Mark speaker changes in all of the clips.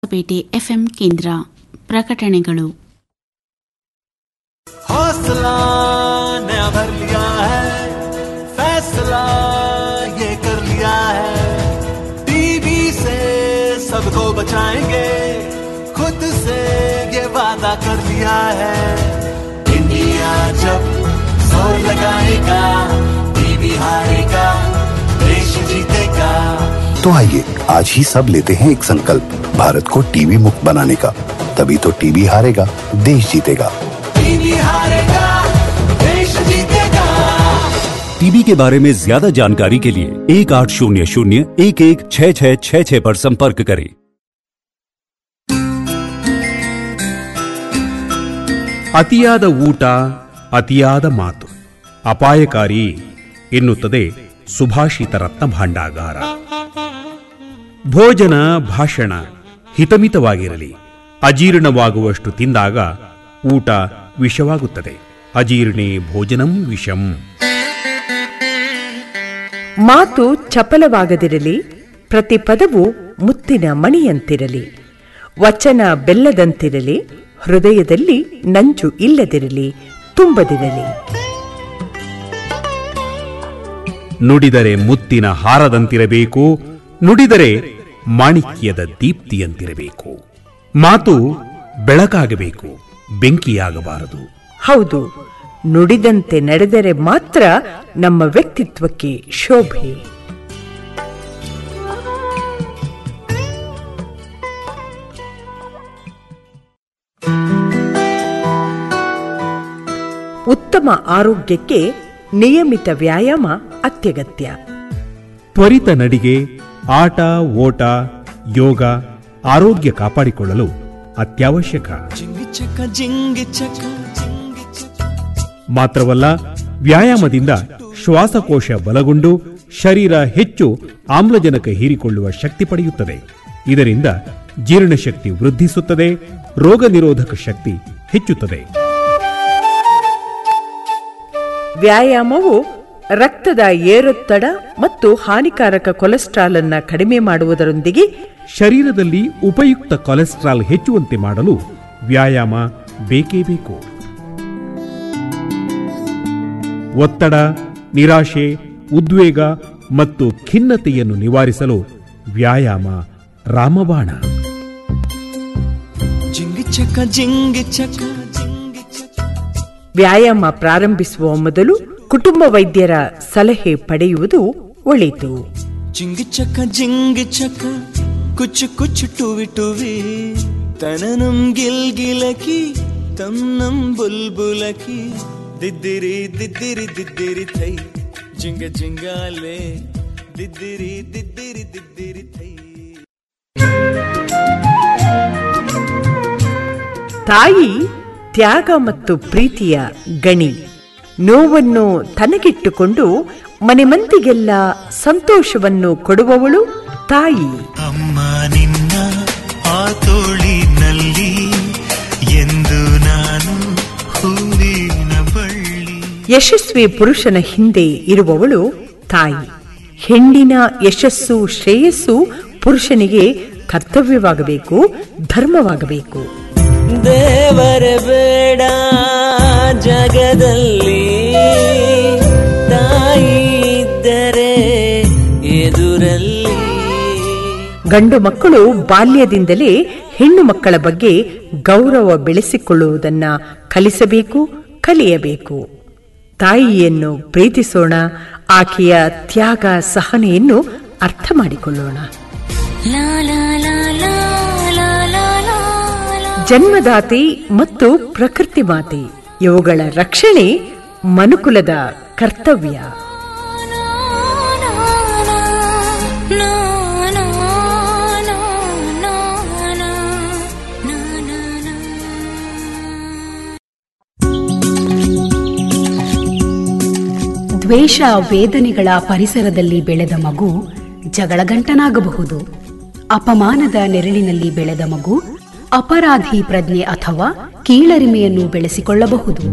Speaker 1: ಪೇಟೆ ಎಫ್ಎಂ ಕೇಂದ್ರ ಪ್ರಕಟಣೆಗಳು
Speaker 2: हौसला नया भर लिया है फैसला ये कर लिया है टीवी से सबको बचाएंगे खुद से ये वादा कर लिया है इंडिया जब जोर लगाएगा टीवी हारेगा देश जीतेगा
Speaker 3: तो आइए आज ही सब लेते हैं एक संकल्प भारत को टीवी मुक्त बनाने का तभी तो टीवी हारेगा देश जीतेगा
Speaker 2: टीवी हारेगा देश जीतेगा
Speaker 4: टीबी के बारे में ज्यादा जानकारी के लिए एक आठ शून्य शून्य एक एक छः छः छः छः पर संपर्क करें
Speaker 5: ಅತಿಯಾದ ಊಟ ಅತಿಯಾದ ಮಾತು ಅಪಾಯಕಾರಿ ಎನ್ನುತ್ತದೆ ಸುಭಾಷಿತ ರತ್ನ ಭಾಂಡಾಗಾರ ಭೋಜನ ಭಾಷಣ ಹಿತಮಿತವಾಗಿರಲಿ ಅಜೀರ್ಣವಾಗುವಷ್ಟು ತಿಂದಾಗ ಊಟ ವಿಷವಾಗುತ್ತದೆ ಅಜೀರ್ಣೇ ಭೋಜನಂ ವಿಷಂ
Speaker 6: ಮಾತು ಚಪಲವಾಗದಿರಲಿ ಪ್ರತಿ ಪದವು ಮುತ್ತಿನ ಮಣಿಯಂತಿರಲಿ ವಚನ ಬೆಲ್ಲದಂತಿರಲಿ ಹೃದಯದಲ್ಲಿ ನಂಜು ಇಲ್ಲದಿರಲಿ ತುಂಬದಿರಲಿ
Speaker 5: ನುಡಿದರೆ ಮುತ್ತಿನ ಹಾರದಂತಿರಬೇಕು ನುಡಿದರೆ ಮಾಣಿಕ್ಯದ ದೀಪ್ತಿಯಂತಿರಬೇಕು ಮಾತು ಬೆಳಕಾಗಬೇಕು ಬೆಂಕಿಯಾಗಬಾರದು
Speaker 6: ಹೌದು ನುಡಿದಂತೆ ನಡೆದರೆ ಮಾತ್ರ ನಮ್ಮ ವ್ಯಕ್ತಿತ್ವಕ್ಕೆ ಶೋಭೆ ಉತ್ತಮ ಆರೋಗ್ಯಕ್ಕೆ ನಿಯಮಿತ ವ್ಯಾಯಾಮ ಅತ್ಯಗತ್ಯ
Speaker 5: ತ್ವರಿತ ನಡಿಗೆ ಆಟ ಓಟ ಯೋಗ ಆರೋಗ್ಯ ಕಾಪಾಡಿಕೊಳ್ಳಲು ಅತ್ಯವಶ್ಯಕ
Speaker 2: जिंग चका जिंग चका जिंग चका
Speaker 5: ಮಾತ್ರವಲ್ಲ ವ್ಯಾಯಾಮದಿಂದ ಶ್ವಾಸಕೋಶ ಬಲಗೊಂಡು ಶರೀರ ಹೆಚ್ಚು ಆಮ್ಲಜನಕ ಹೀರಿಕೊಳ್ಳುವ ಶಕ್ತಿ ಪಡೆಯುತ್ತದೆ ಇದರಿಂದ ಜೀರ್ಣಶಕ್ತಿ ವೃದ್ಧಿಸುತ್ತದೆ ರೋಗ ನಿರೋಧಕ ಶಕ್ತಿ ಹೆಚ್ಚುತ್ತದೆ
Speaker 6: ವ್ಯಾಯಾಮವು ರಕ್ತದ ಏರೊತ್ತಡ ಮತ್ತು ಹಾನಿಕಾರಕ ಕೊಲೆಸ್ಟ್ರಾಲ್ ಅನ್ನ ಕಡಿಮೆ ಮಾಡುವುದರೊಂದಿಗೆ
Speaker 5: ಶರೀರದಲ್ಲಿ ಉಪಯುಕ್ತ ಕೊಲೆಸ್ಟ್ರಾಲ್ ಹೆಚ್ಚುವಂತೆ ಮಾಡಲು ವ್ಯಾಯಾಮ ಬೇಕೇ ಬೇಕು ಒತ್ತಡ ನಿರಾಶೆ ಉದ್ವೇಗ ಮತ್ತು ಖಿನ್ನತೆಯನ್ನು ನಿವಾರಿಸಲು ವ್ಯಾಯಾಮ ರಾಮಬಾಣ
Speaker 2: जिंग चका जिंग चका जिंग चका
Speaker 6: ವ್ಯಾಯಾಮ ಪ್ರಾರಂಭಿಸುವ ಮೊದಲು ಕುಟುಂಬ ವೈದ್ಯರ ಸಲಹೆ ಪಡೆಯುವುದು ಒಳಿತು
Speaker 2: जिंग चका जिंग चका कुछ कुछ टूवी टूवी तननम गिल गिलकी तन्नम बुलबुलकी दिद्दिरी दिद्दिरी दिद्दिरी थई जिंग जिंगाले दिद्दिरी दिद्दिरी दिद्दिरी थई
Speaker 6: ತಾಯಿ ತ್ಯಾಗ ಮತ್ತು ಪ್ರೀತಿಯ ಗಣಿ ನೋವನ್ನು ತನಗಿಟ್ಟುಕೊಂಡು ಮನೆ ಮಂದಿಗೆಲ್ಲ ಸಂತೋಷವನ್ನು ಕೊಡುವವಳು ತಾಯಿ
Speaker 7: ಅಮ್ಮ ನಿನ್ನ ಆ ತೋಳಿನಲ್ಲಿ ಎಂದು ನಾನು ಹೂವಿನ ಬಳ್ಳಿ
Speaker 6: ಯಶಸ್ವಿ ಪುರುಷನ ಹಿಂದೆ ಇರುವವಳು ತಾಯಿ ಹೆಣ್ಣಿನ ಯಶಸ್ಸು ಶ್ರೇಯಸ್ಸು ಪುರುಷನಿಗೆ ಕರ್ತವ್ಯವಾಗಬೇಕು ಧರ್ಮವಾಗಬೇಕು
Speaker 8: ದೇವರ ಬೇಡ ಜಗದಲ್ಲಿ ತಾಯಿ ಇದ್ದರೆ ಎದುರಲ್ಲಿ
Speaker 6: ಗಂಡು ಮಕ್ಕಳು ಬಾಲ್ಯದಿಂದಲೇ ಹೆಣ್ಣು ಮಕ್ಕಳ ಬಗ್ಗೆ ಗೌರವ ಬೆಳೆಸಿಕೊಳ್ಳುವುದನ್ನ ಕಲಿಸಬೇಕು ಕಲಿಯಬೇಕು ತಾಯಿಯನ್ನು ಪ್ರೀತಿಸೋಣ ಆಕೆಯ ತ್ಯಾಗ ಸಹನೆಯನ್ನು ಅರ್ಥ ಮಾಡಿಕೊಳ್ಳೋಣ ಜನ್ಮದಾತೆ ಮತ್ತು ಪ್ರಕೃತಿ ಮಾತೆ ಇವುಗಳ ರಕ್ಷಣೆ ಮನುಕುಲದ ಕರ್ತವ್ಯ
Speaker 9: ದ್ವೇಷ ವೇದನೆಗಳ ಪರಿಸರದಲ್ಲಿ ಬೆಳೆದ ಮಗು ಜಗಳಗಂಟನಾಗಬಹುದು ಅಪಮಾನದ ನೆರಳಿನಲ್ಲಿ ಬೆಳೆದ ಮಗು ಅಪರಾಧಿ ಪ್ರಜ್ಞೆ ಅಥವಾ ಕೀಳರಿಮೆಯನ್ನು ಬೆಳೆಸಿಕೊಳ್ಳಬಹುದು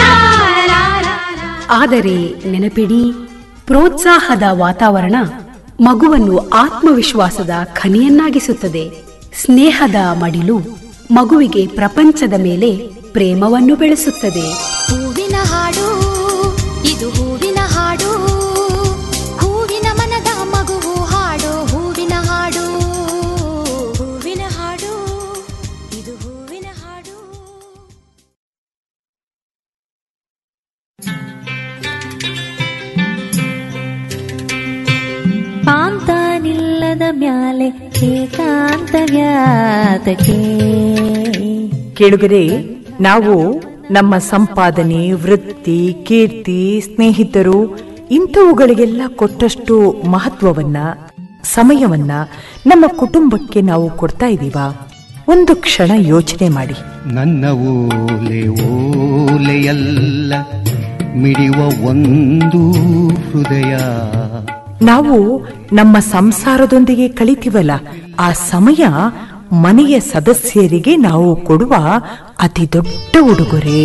Speaker 9: ಆದರೆ ನೆನಪಿಡಿ ಪ್ರೋತ್ಸಾಹದ ವಾತಾವರಣ ಮಗುವನ್ನು ಆತ್ಮವಿಶ್ವಾಸದ ಖನಿಯನ್ನಾಗಿಸುತ್ತದೆ ಸ್ನೇಹದ ಮಡಿಲು ಮಗುವಿಗೆ ಪ್ರಪಂಚದ ಮೇಲೆ ಪ್ರೇಮವನ್ನು ಬೆಳೆಸುತ್ತದೆ
Speaker 10: ಹೂವಿನ ಹಾಡು ಇದು ಹೂವಿನ ಹಾಡು ಹೂವಿನ ಮನದ ಮಗುವು ಹಾಡು ಹೂವಿನ ಹಾಡು ಹೂವಿನ ಹಾಡು ಇದು ಹೂವಿನ ಹಾಡು
Speaker 11: ಪಾಂತಾನಿಲ್ಲದ ಮ್ಯಾಲೆ ಏಕಾಂತ ವ್ಯಾತಕೆ
Speaker 6: ಕೇಳುಗರೆ ನಾವು ನಮ್ಮ ಸಂಪಾದನೆ ವೃತ್ತಿ ಕೀರ್ತಿ ಸ್ನೇಹಿತರು ಇಂಥವುಗಳಿಗೆಲ್ಲ ಕೊಟ್ಟಷ್ಟು ಮಹತ್ವವನ್ನ ಸಮಯವನ್ನ ನಮ್ಮ ಕುಟುಂಬಕ್ಕೆ ನಾವು ಕೊಡ್ತಾ ಇದ್ದೀವಾ ಒಂದು ಕ್ಷಣ ಯೋಚನೆ ಮಾಡಿ
Speaker 12: ನನ್ನ ಓಲೆ ಓಲೆಯಲ್ಲ ಮಿಡಿಯುವ ಒಂದು ಹೃದಯ
Speaker 6: ನಾವು ನಮ್ಮ ಸಂಸಾರದೊಂದಿಗೆ ಕಳಿತೀವಲ್ಲ ಆ ಸಮಯ ಮನೆಯ ಸದಸ್ಯರಿಗೆ ನಾವು ಕೊಡುವ ಅತಿ ದೊಡ್ಡ ಉಡುಗೊರೆ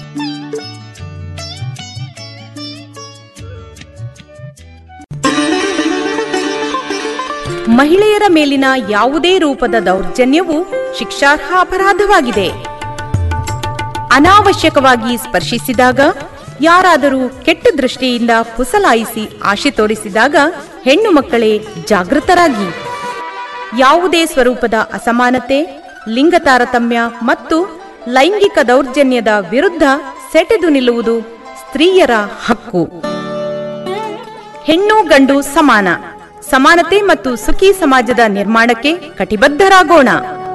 Speaker 13: ಮಹಿಳೆಯರ ಮೇಲಿನ ಯಾವುದೇ ರೂಪದ ದೌರ್ಜನ್ಯವು ಶಿಕ್ಷಾರ್ಹ ಅಪರಾಧವಾಗಿದೆ ಅನಾವಶ್ಯಕವಾಗಿ ಸ್ಪರ್ಶಿಸಿದಾಗ ಯಾರಾದರೂ ಕೆಟ್ಟ ದೃಷ್ಟಿಯಿಂದ ಪುಸಲಾಯಿಸಿ ಆಶೆ ತೋರಿಸಿದಾಗ ಹೆಣ್ಣು ಮಕ್ಕಳೇ ಜಾಗೃತರಾಗಿ ಯಾವುದೇ ಸ್ವರೂಪದ ಅಸಮಾನತೆ ಲಿಂಗ ತಾರತಮ್ಯ ಮತ್ತು ಲೈಂಗಿಕ ದೌರ್ಜನ್ಯದ ವಿರುದ್ಧ ಸೆಟೆದು ನಿಲ್ಲುವುದು ಸ್ತ್ರೀಯರ ಹಕ್ಕು ಹೆಣ್ಣು ಗಂಡು ಸಮಾನ ಸಮಾನತೆ ಮತ್ತು ಸುಖಿ ಸಮಾಜದ ನಿರ್ಮಾಣಕ್ಕೆ ಕಟಿಬದ್ಧರಾಗೋಣ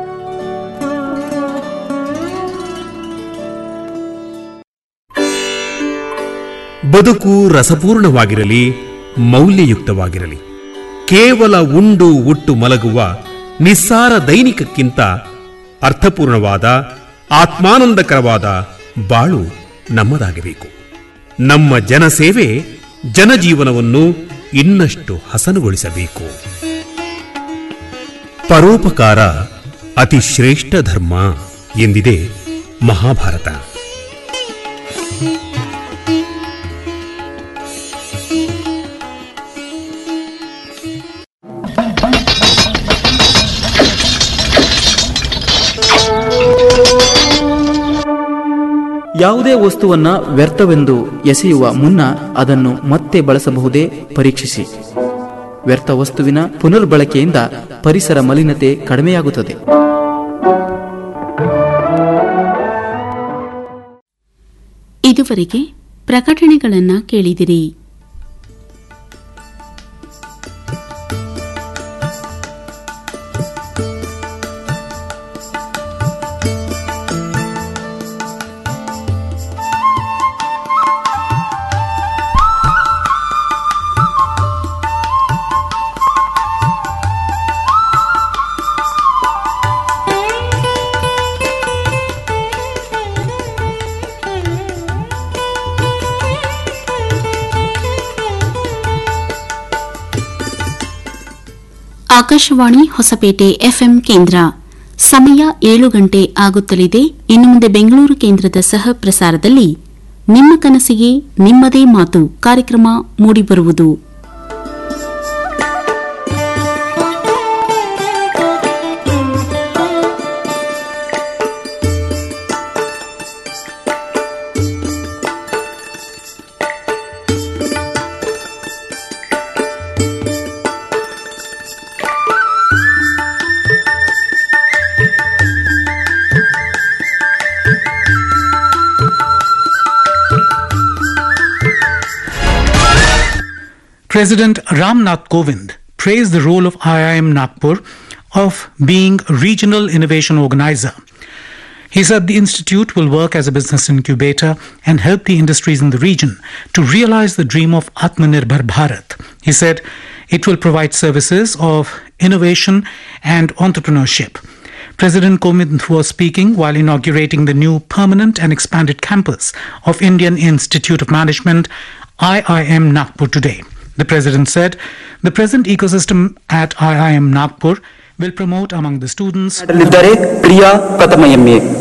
Speaker 5: ಬದುಕು ರಸಪೂರ್ಣವಾಗಿರಲಿ ಮೌಲ್ಯಯುಕ್ತವಾಗಿರಲಿ ಕೇವಲ ಉಂಡು ಉಟ್ಟು ಮಲಗುವ ನಿಸ್ಸಾರ ದೈನಿಕಕ್ಕಿಂತ ಅರ್ಥಪೂರ್ಣವಾದ ಆತ್ಮಾನಂದಕರವಾದ ಬಾಳು ನಮ್ಮದಾಗಬೇಕು ನಮ್ಮ ಜನಸೇವೆ ಜನಜೀವನವನ್ನು ಇನ್ನಷ್ಟು ಹಸನುಗೊಳಿಸಬೇಕು ಪರೋಪಕಾರ ಅತಿ ಶ್ರೇಷ್ಠ ಧರ್ಮ ಎಂದಿದೆ ಮಹಾಭಾರತ
Speaker 14: ಯಾವುದೇ ವಸ್ತುವನ್ನ ವ್ಯರ್ಥವೆಂದು ಎಸೆಯುವ ಮುನ್ನ ಅದನ್ನು ಮತ್ತೆ ಬಳಸಬಹುದೇ ಪರೀಕ್ಷಿಸಿ ವ್ಯರ್ಥ ವಸ್ತುವಿನ ಪುನರ್ಬಳಕೆಯಿಂದ ಪರಿಸರ ಮಲಿನತೆ ಕಡಿಮೆಯಾಗುತ್ತದೆ
Speaker 1: ಇದುವರೆಗೆ ಪ್ರಕಟಣೆಗಳನ್ನ ಕೇಳಿದಿರಿ ಆಕಾಶವಾಣಿ ಹೊಸಪೇಟೆ ಎಫ್ಎಂ ಕೇಂದ್ರ ಸಮಯ ಏಳು ಗಂಟೆ ಆಗುತ್ತಲಿದೆ ಇನ್ನು ಮುಂದೆ ಬೆಂಗಳೂರು ಕೇಂದ್ರದ ಸಹ ಪ್ರಸಾರದಲ್ಲಿ ನಿಮ್ಮ ಕನಸಿಗೆ ನಿಮ್ಮದೇ ಮಾತು ಕಾರ್ಯಕ್ರಮ ಮೂಡಿಬರುವುದು
Speaker 15: President Ramnath Kovind praised the role of IIM Nagpur of being a regional innovation organizer. He said the institute will work as a business incubator and help the industries in the region to realize the dream of Atmanirbhar Bharat. He said it will provide services of innovation and entrepreneurship. President Kovind was speaking while inaugurating the new permanent and expanded campus of Indian Institute of Management, IIM Nagpur today. The president said the present ecosystem at IIM Nagpur will promote among the students
Speaker 16: ಮಾಡಲಿದ್ದಾರೆ ಪ್ರಿಯಾ ಪ್ರಥಮ MA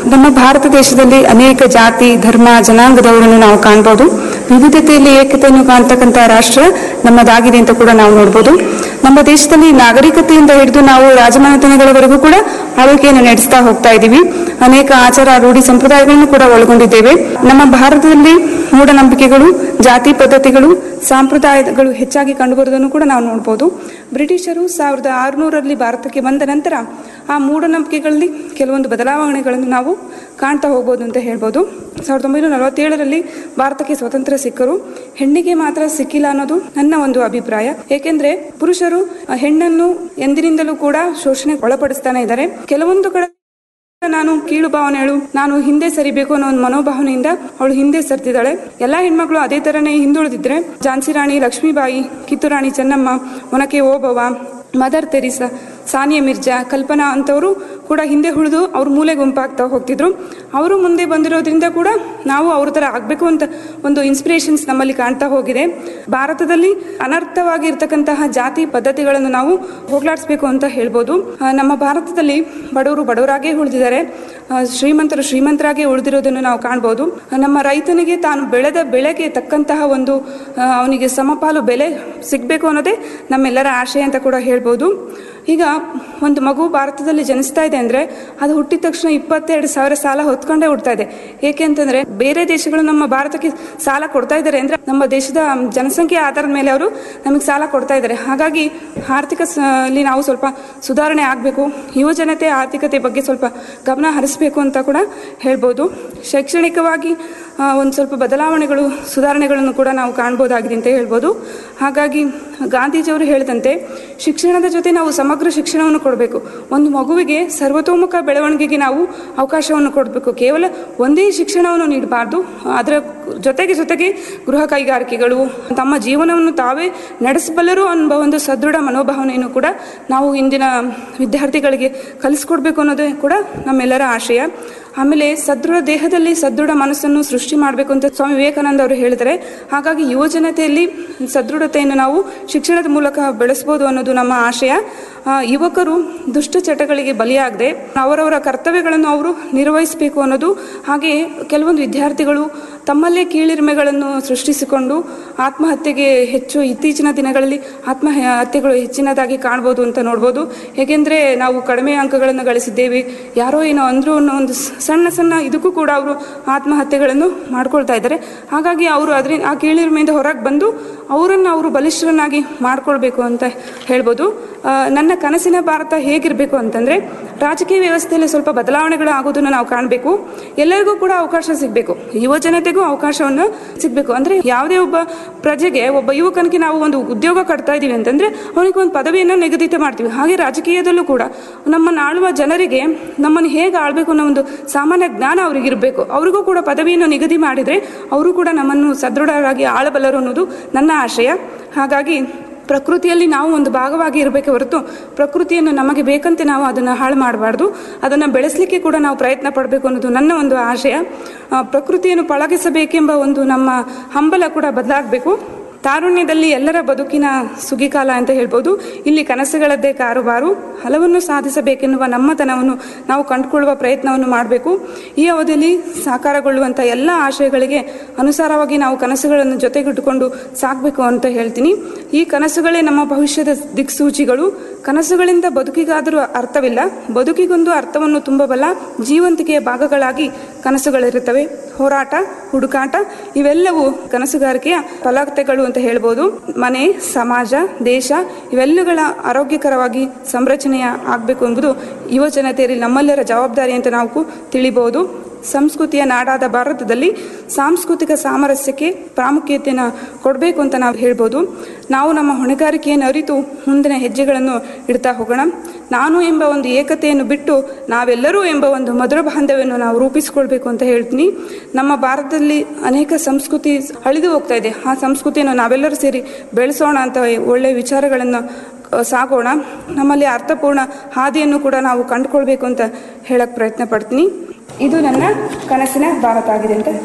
Speaker 16: ನಮ್ಮ ಭಾರತ ದೇಶದಲ್ಲಿ ಅನೇಕ ಜಾತಿ ಧರ್ಮ ಜನಾಂಗದವರನ್ನು ನಾವು ಕಾಣ್ಬೋದು ವಿವಿಧತೆಯಲ್ಲಿ ಏಕತೆಯನ್ನು ಕಾಣ್ತಕ್ಕಂಥ ರಾಷ್ಟ್ರ ನಮ್ಮದಾಗಿದೆ ಅಂತ ಕೂಡ ನಾವು ನೋಡ್ಬೋದು ನಮ್ಮ ದೇಶದಲ್ಲಿ ನಾಗರಿಕತೆಯಿಂದ ಹಿಡಿದು ನಾವು ರಾಜಮನೆತನಗಳವರೆಗೂ ಕೂಡ ಆಳ್ವಿಕೆಯನ್ನು ನಡೆಸ್ತಾ ಹೋಗ್ತಾ ಇದ್ದೀವಿ ಅನೇಕ ಆಚಾರ ರೂಢಿ ಸಂಪ್ರದಾಯಗಳನ್ನು ಕೂಡ ಒಳಗೊಂಡಿದ್ದೇವೆ ನಮ್ಮ ಭಾರತದಲ್ಲಿ ಮೂಢನಂಬಿಕೆಗಳು ಜಾತಿ ಪದ್ಧತಿಗಳು ಸಂಪ್ರದಾಯಗಳು ಹೆಚ್ಚಾಗಿ ಕಂಡುಬರುವುದನ್ನು ಕೂಡ ನಾವು ನೋಡ್ಬೋದು ಬ್ರಿಟಿಷರು ಸಾವಿರದ ಆರುನೂರರಲ್ಲಿ ಭಾರತಕ್ಕೆ ಬಂದ ನಂತರ ಆ ಮೂಢನಂಬಿಕೆಗಳಲ್ಲಿ ಕೆಲವೊಂದು ಬದಲಾವಣೆಗಳನ್ನು ನಾವು ಕಾಣ್ತಾ ಹೋಗ್ಬೋದು ಅಂತ ಹೇಳ್ಬೋದು ಸಾವಿರದ ಒಂಬೈನೂರ ನಲವತ್ತೇಳರಲ್ಲಿ ಭಾರತಕ್ಕೆ ಸ್ವಾತಂತ್ರ್ಯ ಸಿಕ್ಕರು ಹೆಣ್ಣಿಗೆ ಮಾತ್ರ ಸಿಕ್ಕಿಲ್ಲ ಅನ್ನೋದು ನನ್ನ ಒಂದು ಅಭಿಪ್ರಾಯ ಏಕೆಂದ್ರೆ ಪುರುಷರು ಆ ಹೆಣ್ಣನ್ನು ಎಂದಿನಿಂದಲೂ ಕೂಡ ಶೋಷಣೆ ಒಳಪಡಿಸ್ತಾನೆ ಇದ್ದಾರೆ ಕೆಲವೊಂದು ಕಡೆ ನಾನು ಕೀಳು ಭಾವನೆಗಳು ನಾನು ಹಿಂದೆ ಸರಿಬೇಕು ಅನ್ನೋ ಒಂದು ಮನೋಭಾವನೆಯಿಂದ ಅವಳು ಹಿಂದೆ ಸರ್ತಿದ್ದಾಳೆ ಎಲ್ಲಾ ಹೆಣ್ಮಕ್ಳು ಅದೇ ತರನೇ ಹಿಂದುಳಿದಿದ್ರೆ ಝಾನ್ಸಿ ರಾಣಿ ಲಕ್ಷ್ಮೀಬಾಯಿ ಕಿತ್ತೂರಾಣಿ ಚೆನ್ನಮ್ಮ ಒನಕೆ ಓಬವ್ವ ಮದರ್ ತೆರಿಸಾ ಸಾನಿಯಾ ಮಿರ್ಜಾ ಕಲ್ಪನಾ ಅಂತವರು ಕೂಡ ಹಿಂದೆ ಉಳಿದು ಅವ್ರು ಮೂಲೆ ಗುಂಪಾಗ್ತಾ ಹೋಗ್ತಿದ್ರು ಅವರು ಮುಂದೆ ಬಂದಿರೋದ್ರಿಂದ ಕೂಡ ನಾವು ಅವ್ರ ಥರ ಆಗಬೇಕು ಅಂತ ಒಂದು ಇನ್ಸ್ಪಿರೇಷನ್ಸ್ ನಮ್ಮಲ್ಲಿ ಕಾಣ್ತಾ ಹೋಗಿದೆ ಭಾರತದಲ್ಲಿ ಅನರ್ಥವಾಗಿರ್ತಕ್ಕಂತಹ ಜಾತಿ ಪದ್ಧತಿಗಳನ್ನು ನಾವು ಹೋಗ್ಲಾಡಿಸ್ಬೇಕು ಅಂತ ಹೇಳ್ಬೋದು ಆ, ನಮ್ಮ ಭಾರತದಲ್ಲಿ ಬಡವರು ಬಡವರಾಗೇ ಉಳಿದಿದ್ದಾರೆ ಆ, ಶ್ರೀಮಂತರು ಶ್ರೀಮಂತರಾಗೇ ಉಳಿದಿರೋದನ್ನು ನಾವು ಕಾಣ್ಬೋದು ಆ, ನಮ್ಮ ರೈತನಿಗೆ ತಾನು ಬೆಳೆದ ಬೆಳೆಗೆ ತಕ್ಕಂತಹ ಒಂದು ಆ, ಅವನಿಗೆ ಸಮಪಾಲು ಬೆಲೆ ಸಿಗಬೇಕು ಅನ್ನೋದೇ ನಮ್ಮೆಲ್ಲರ ಆಶಯ ಅಂತ ಕೂಡ ಹೇಳ್ಬೋದು ಈಗ ಒಂದು ಮಗು ಭಾರತದಲ್ಲಿ ಜನಿಸ್ತಾ ಇದೆ ಅಂದ್ರೆ ಅದು ಹುಟ್ಟಿದ ತಕ್ಷಣ ಇಪ್ಪತ್ತೆರಡು ಸಾವಿರ ಸಾಲ ಹೊತ್ಕೊಂಡೇ ಹುಡ್ತಾ ಇದೆ ಏಕೆ ಅಂತಂದ್ರೆ ಬೇರೆ ದೇಶಗಳು ನಮ್ಮ ಭಾರತಕ್ಕೆ ಸಾಲ ಕೊಡ್ತಾ ಇದ್ದಾರೆ ಅಂದ್ರೆ ನಮ್ಮ ದೇಶದ ಜನಸಂಖ್ಯೆ ಆಧಾರದ ಮೇಲೆ ಅವರು ನಮಗೆ ಸಾಲ ಕೊಡ್ತಾ ಇದ್ದಾರೆ ಹಾಗಾಗಿ ಆರ್ಥಿಕ ಸ- ಅಲ್ಲಿ ನಾವು ಸ್ವಲ್ಪ ಸುಧಾರಣೆ ಆಗಬೇಕು ಯುವ ಜನತೆ ಆರ್ಥಿಕತೆ ಬಗ್ಗೆ ಸ್ವಲ್ಪ ಗಮನ ಹರಿಸಬೇಕು ಅಂತ ಕೂಡ ಹೇಳ್ಬೋದು ಶೈಕ್ಷಣಿಕವಾಗಿ ಒಂದು ಸ್ವಲ್ಪ ಬದಲಾವಣೆಗಳು ಸುಧಾರಣೆಗಳನ್ನು ಕೂಡ ನಾವು ಕಾಣ್ಬೋದಾಗಿದೆ ಅಂತ ಹೇಳ್ಬೋದು ಹಾಗಾಗಿ ಗಾಂಧೀಜಿಯವರು ಹೇಳಿದಂತೆ ಶಿಕ್ಷಣದ ಜೊತೆ ನಾವು ಸಮಗ್ರ ಶಿಕ್ಷಣವನ್ನು ಕೊಡಬೇಕು ಒಂದು ಮಗುವಿಗೆ ಸರ್ವತೋಮುಖ ಬೆಳವಣಿಗೆಗೆ ನಾವು ಅವಕಾಶವನ್ನು ಕೊಡಬೇಕು ಕೇವಲ ಒಂದೇ ಶಿಕ್ಷಣವನ್ನು ನೀಡಬಾರ್ದು ಅದರ ಜೊತೆಗೆ ಜೊತೆಗೆ ಗೃಹ ಕೈಗಾರಿಕೆಗಳು ತಮ್ಮ ಜೀವನವನ್ನು ತಾವೇ ನಡೆಸಬಲ್ಲರು ಅನ್ನುವ ಒಂದು ಸದೃಢ ಮನೋಭಾವನೆಯನ್ನು ಕೂಡ ನಾವು ಇಂದಿನ ವಿದ್ಯಾರ್ಥಿಗಳಿಗೆ ಕಲಿಸ್ಕೊಡ್ಬೇಕು ಅನ್ನೋದೇ ಕೂಡ ನಮ್ಮೆಲ್ಲರ ಆಶಯ ಆಮೇಲೆ ಸದೃಢ ದೇಹದಲ್ಲಿ ಸದೃಢ ಮನಸ್ಸನ್ನು ಸೃಷ್ಟಿ ಮಾಡಬೇಕು ಅಂತ ಸ್ವಾಮಿ ವಿವೇಕಾನಂದ ಅವರು ಹೇಳಿದ್ದಾರೆ ಹಾಗಾಗಿ ಯುವ ಜನತೆಯಲ್ಲಿ ಸದೃಢತೆಯನ್ನು ನಾವು ಶಿಕ್ಷಣದ ಮೂಲಕ ಬೆಳೆಸ್ಬೋದು ಅನ್ನೋದು ನಮ್ಮ ಆಶಯ ಆ, ಯುವಕರು ದುಷ್ಟ ಚಟಗಳಿಗೆ ಬಲಿಯಾಗದೆ ಅವರವರ ಕರ್ತವ್ಯಗಳನ್ನು ಅವರು ನಿರ್ವಹಿಸಬೇಕು ಅನ್ನೋದು ಹಾಗೆ ಕೆಲವೊಂದು ವಿದ್ಯಾರ್ಥಿಗಳು ತಮ್ಮಲ್ಲೇ ಕೀಳಿರಿಮೆಗಳನ್ನು ಸೃಷ್ಟಿಸಿಕೊಂಡು ಆತ್ಮಹತ್ಯೆಗೆ ಹೆಚ್ಚು ಇತ್ತೀಚಿನ ದಿನಗಳಲ್ಲಿ ಆತ್ಮಹತ್ಯೆಗಳು ಹೆಚ್ಚಿನದಾಗಿ ಕಾಣ್ಬೋದು ಅಂತ ನೋಡ್ಬೋದು ಹೇಗೆಂದರೆ ನಾವು ಕಡಿಮೆ ಅಂಕಗಳನ್ನು ಗಳಿಸಿದ್ದೇವೆ ಯಾರೋ ಏನೋ ಅಂದ್ರು ಅನ್ನೋ ಒಂದು ಸ- ಸಣ್ಣ ಸಣ್ಣ ಇದಕ್ಕೂ ಕೂಡ ಅವರು ಆತ್ಮಹತ್ಯೆಗಳನ್ನು ಮಾಡ್ಕೊಳ್ತಾ ಇದ್ದಾರೆ ಹಾಗಾಗಿ ಅವರು ಅದರಿಂದ ಆ ಕೀಳಿರಿಮೆಯಿಂದ ಹೊರಗೆ ಬಂದು ಅವರನ್ನು ಅವರು ಬಲಿಷ್ಠರನ್ನಾಗಿ ಮಾಡ್ಕೊಳ್ಬೇಕು ಅಂತ ಹೇಳ್ಬೋದು ಆ, ನನ್ನ ಕನಸಿನ ಭಾರತ ಹೇಗಿರಬೇಕು ಅಂತಂದರೆ ರಾಜಕೀಯ ವ್ಯವಸ್ಥೆಯಲ್ಲಿ ಸ್ವಲ್ಪ ಬದಲಾವಣೆಗಳು ಆಗೋದನ್ನು ನಾವು ಕಾಣಬೇಕು ಎಲ್ಲರಿಗೂ ಕೂಡ ಅವಕಾಶ ಸಿಗಬೇಕು ಯುವ ಜನತೆಗೂ ಅವಕಾಶವನ್ನು ಸಿಗಬೇಕು ಅಂದರೆ ಯಾವುದೇ ಒಬ್ಬ ಪ್ರಜೆಗೆ ಒಬ್ಬ ಯುವಕನಿಗೆ ನಾವು ಒಂದು ಉದ್ಯೋಗ ಕಟ್ತಾ ಇದ್ದೀವಿ ಅಂತಂದರೆ ಅವನಿಗೆ ಒಂದು ಪದವಿಯನ್ನು ನಿಗದಿತ ಮಾಡ್ತೀವಿ ಹಾಗೆ ರಾಜಕೀಯದಲ್ಲೂ ಕೂಡ ನಮ್ಮನ್ನು ಆಳುವ ಜನರಿಗೆ ನಮ್ಮನ್ನು ಹೇಗೆ ಆಳ್ಬೇಕು ಅನ್ನೋ ಒಂದು ಸಾಮಾನ್ಯ ಜ್ಞಾನ ಅವ್ರಿಗೆ ಇರಬೇಕು ಅವ್ರಿಗೂ ಕೂಡ ಪದವಿಯನ್ನು ನಿಗದಿ ಮಾಡಿದರೆ ಅವರು ಕೂಡ ನಮ್ಮನ್ನು ಸದೃಢರಾಗಿ ಆಳಬಲ್ಲರು ಅನ್ನೋದು ನನ್ನ ಆಶಯ ಹಾಗಾಗಿ ಪ್ರಕೃತಿಯಲ್ಲಿ ನಾವು ಒಂದು ಭಾಗವಾಗಿ ಇರಬೇಕೆ ಹೊರತು ಪ್ರಕೃತಿಯನ್ನು ನಮಗೆ ಬೇಕಂತೆ ನಾವು ಅದನ್ನು ಹಾಳು ಮಾಡಬಾರ್ದು ಅದನ್ನು ಬೆಳೆಸಲಿಕ್ಕೆ ಕೂಡ ನಾವು ಪ್ರಯತ್ನ ಪಡಬೇಕು ಅನ್ನೋದು ನನ್ನ ಒಂದು ಆಶಯ ಆ, ಪ್ರಕೃತಿಯನ್ನು ಪಳಗಿಸಬೇಕೆಂಬ ಒಂದು ನಮ್ಮ ಹಂಬಲ ಕೂಡ ಬದಲಾಗಬೇಕು ತಾರುಣ್ಯದಲ್ಲಿ ಎಲ್ಲರ ಬದುಕಿನ ಸುಗಿಕಾಲ ಅಂತ ಹೇಳ್ಬೋದು ಇಲ್ಲಿ ಕನಸುಗಳದ್ದೇ ಕಾರುಬಾರು ಹಲವನ್ನು ಸಾಧಿಸಬೇಕೆನ್ನುವ ನಮ್ಮತನವನ್ನು ನಾವು ಕಂಡುಕೊಳ್ಳುವ ಪ್ರಯತ್ನವನ್ನು ಮಾಡಬೇಕು ಈ ಅವಧಿಯಲ್ಲಿ ಸಾಕಾರಗೊಳ್ಳುವಂಥ ಎಲ್ಲ ಆಶಯಗಳಿಗೆ ಅನುಸಾರವಾಗಿ ನಾವು ಕನಸುಗಳನ್ನು ಜೊತೆಗಿಟ್ಟುಕೊಂಡು ಸಾಗಬೇಕು ಅಂತ ಹೇಳ್ತೀನಿ ಈ ಕನಸುಗಳೇ ನಮ್ಮ ಭವಿಷ್ಯದ ದಿಕ್ಸೂಚಿಗಳು ಕನಸುಗಳಿಂದ ಬದುಕಿಗಾದರೂ ಅರ್ಥವಿಲ್ಲ ಬದುಕಿಗೊಂದು ಅರ್ಥವನ್ನು ತುಂಬಬಲ್ಲ ಜೀವಂತಿಕೆಯ ಭಾಗಗಳಾಗಿ ಕನಸುಗಳಿರುತ್ತವೆ ಹೋರಾಟ ಹುಡುಕಾಟ ಇವೆಲ್ಲವೂ ಕನಸುಗಾರಿಕೆಯ ಫಲತೆಗಳು ಅಂತ ಹೇಳ್ಬೋದು ಮನೆ ಸಮಾಜ ದೇಶ ಇವೆಲ್ಲಗಳ ಆರೋಗ್ಯಕರವಾಗಿ ಸಂರಚನೆಯ ಆಗಬೇಕು ಎಂಬುದು ಯುವ ಜನತೆಯಲ್ಲಿ ನಮ್ಮೆಲ್ಲರ ಜವಾಬ್ದಾರಿ ಅಂತ ನಾವು ತಿಳಿಬಹುದು ಸಂಸ್ಕೃತಿಯ ನಾಡಾದ ಭಾರತದಲ್ಲಿ ಸಾಂಸ್ಕೃತಿಕ ಸಾಮರಸ್ಯಕ್ಕೆ ಪ್ರಾಮುಖ್ಯತೆಯನ್ನು ಕೊಡಬೇಕು ಅಂತ ನಾವು ಹೇಳ್ಬೋದು ನಾವು ನಮ್ಮ ಹೊಣೆಗಾರಿಕೆಯನ್ನು ಅರಿತು ಮುಂದಿನ ಹೆಜ್ಜೆಗಳನ್ನು ಇಡ್ತಾ ಹೋಗೋಣ ನಾನು ಎಂಬ ಒಂದು ಏಕತೆಯನ್ನು ಬಿಟ್ಟು ನಾವೆಲ್ಲರೂ ಎಂಬ ಒಂದು ಮಧುರ ಬಾಂಧವ್ಯವನ್ನು ನಾವು ರೂಪಿಸಿಕೊಳ್ಬೇಕು ಅಂತ ಹೇಳ್ತೀನಿ ನಮ್ಮ ಭಾರತದಲ್ಲಿ ಅನೇಕ ಸಂಸ್ಕೃತಿ ಅಳಿದು ಹೋಗ್ತಾ ಇದೆ ಆ ಸಂಸ್ಕೃತಿಯನ್ನು ನಾವೆಲ್ಲರೂ ಸೇರಿ ಬೆಳೆಸೋಣ ಅಂತ ಒಳ್ಳೆಯ ವಿಚಾರಗಳನ್ನು ಅಹ್, ಸಾಗೋಣ ನಮ್ಮಲ್ಲಿ ಅರ್ಥಪೂರ್ಣ ಹಾದಿಯನ್ನು ಕೂಡ ನಾವು ಕಂಡುಕೊಳ್ಬೇಕು ಅಂತ ಹೇಳಕ್ ಪ್ರಯತ್ನ ಪಡ್ತೀನಿ ಇದು ನನ್ನ ಕನಸಿನ ಭಾರತ ಆಗಿದೆ ಅಂತ ತಿಳಿಸ್ತೀನಿ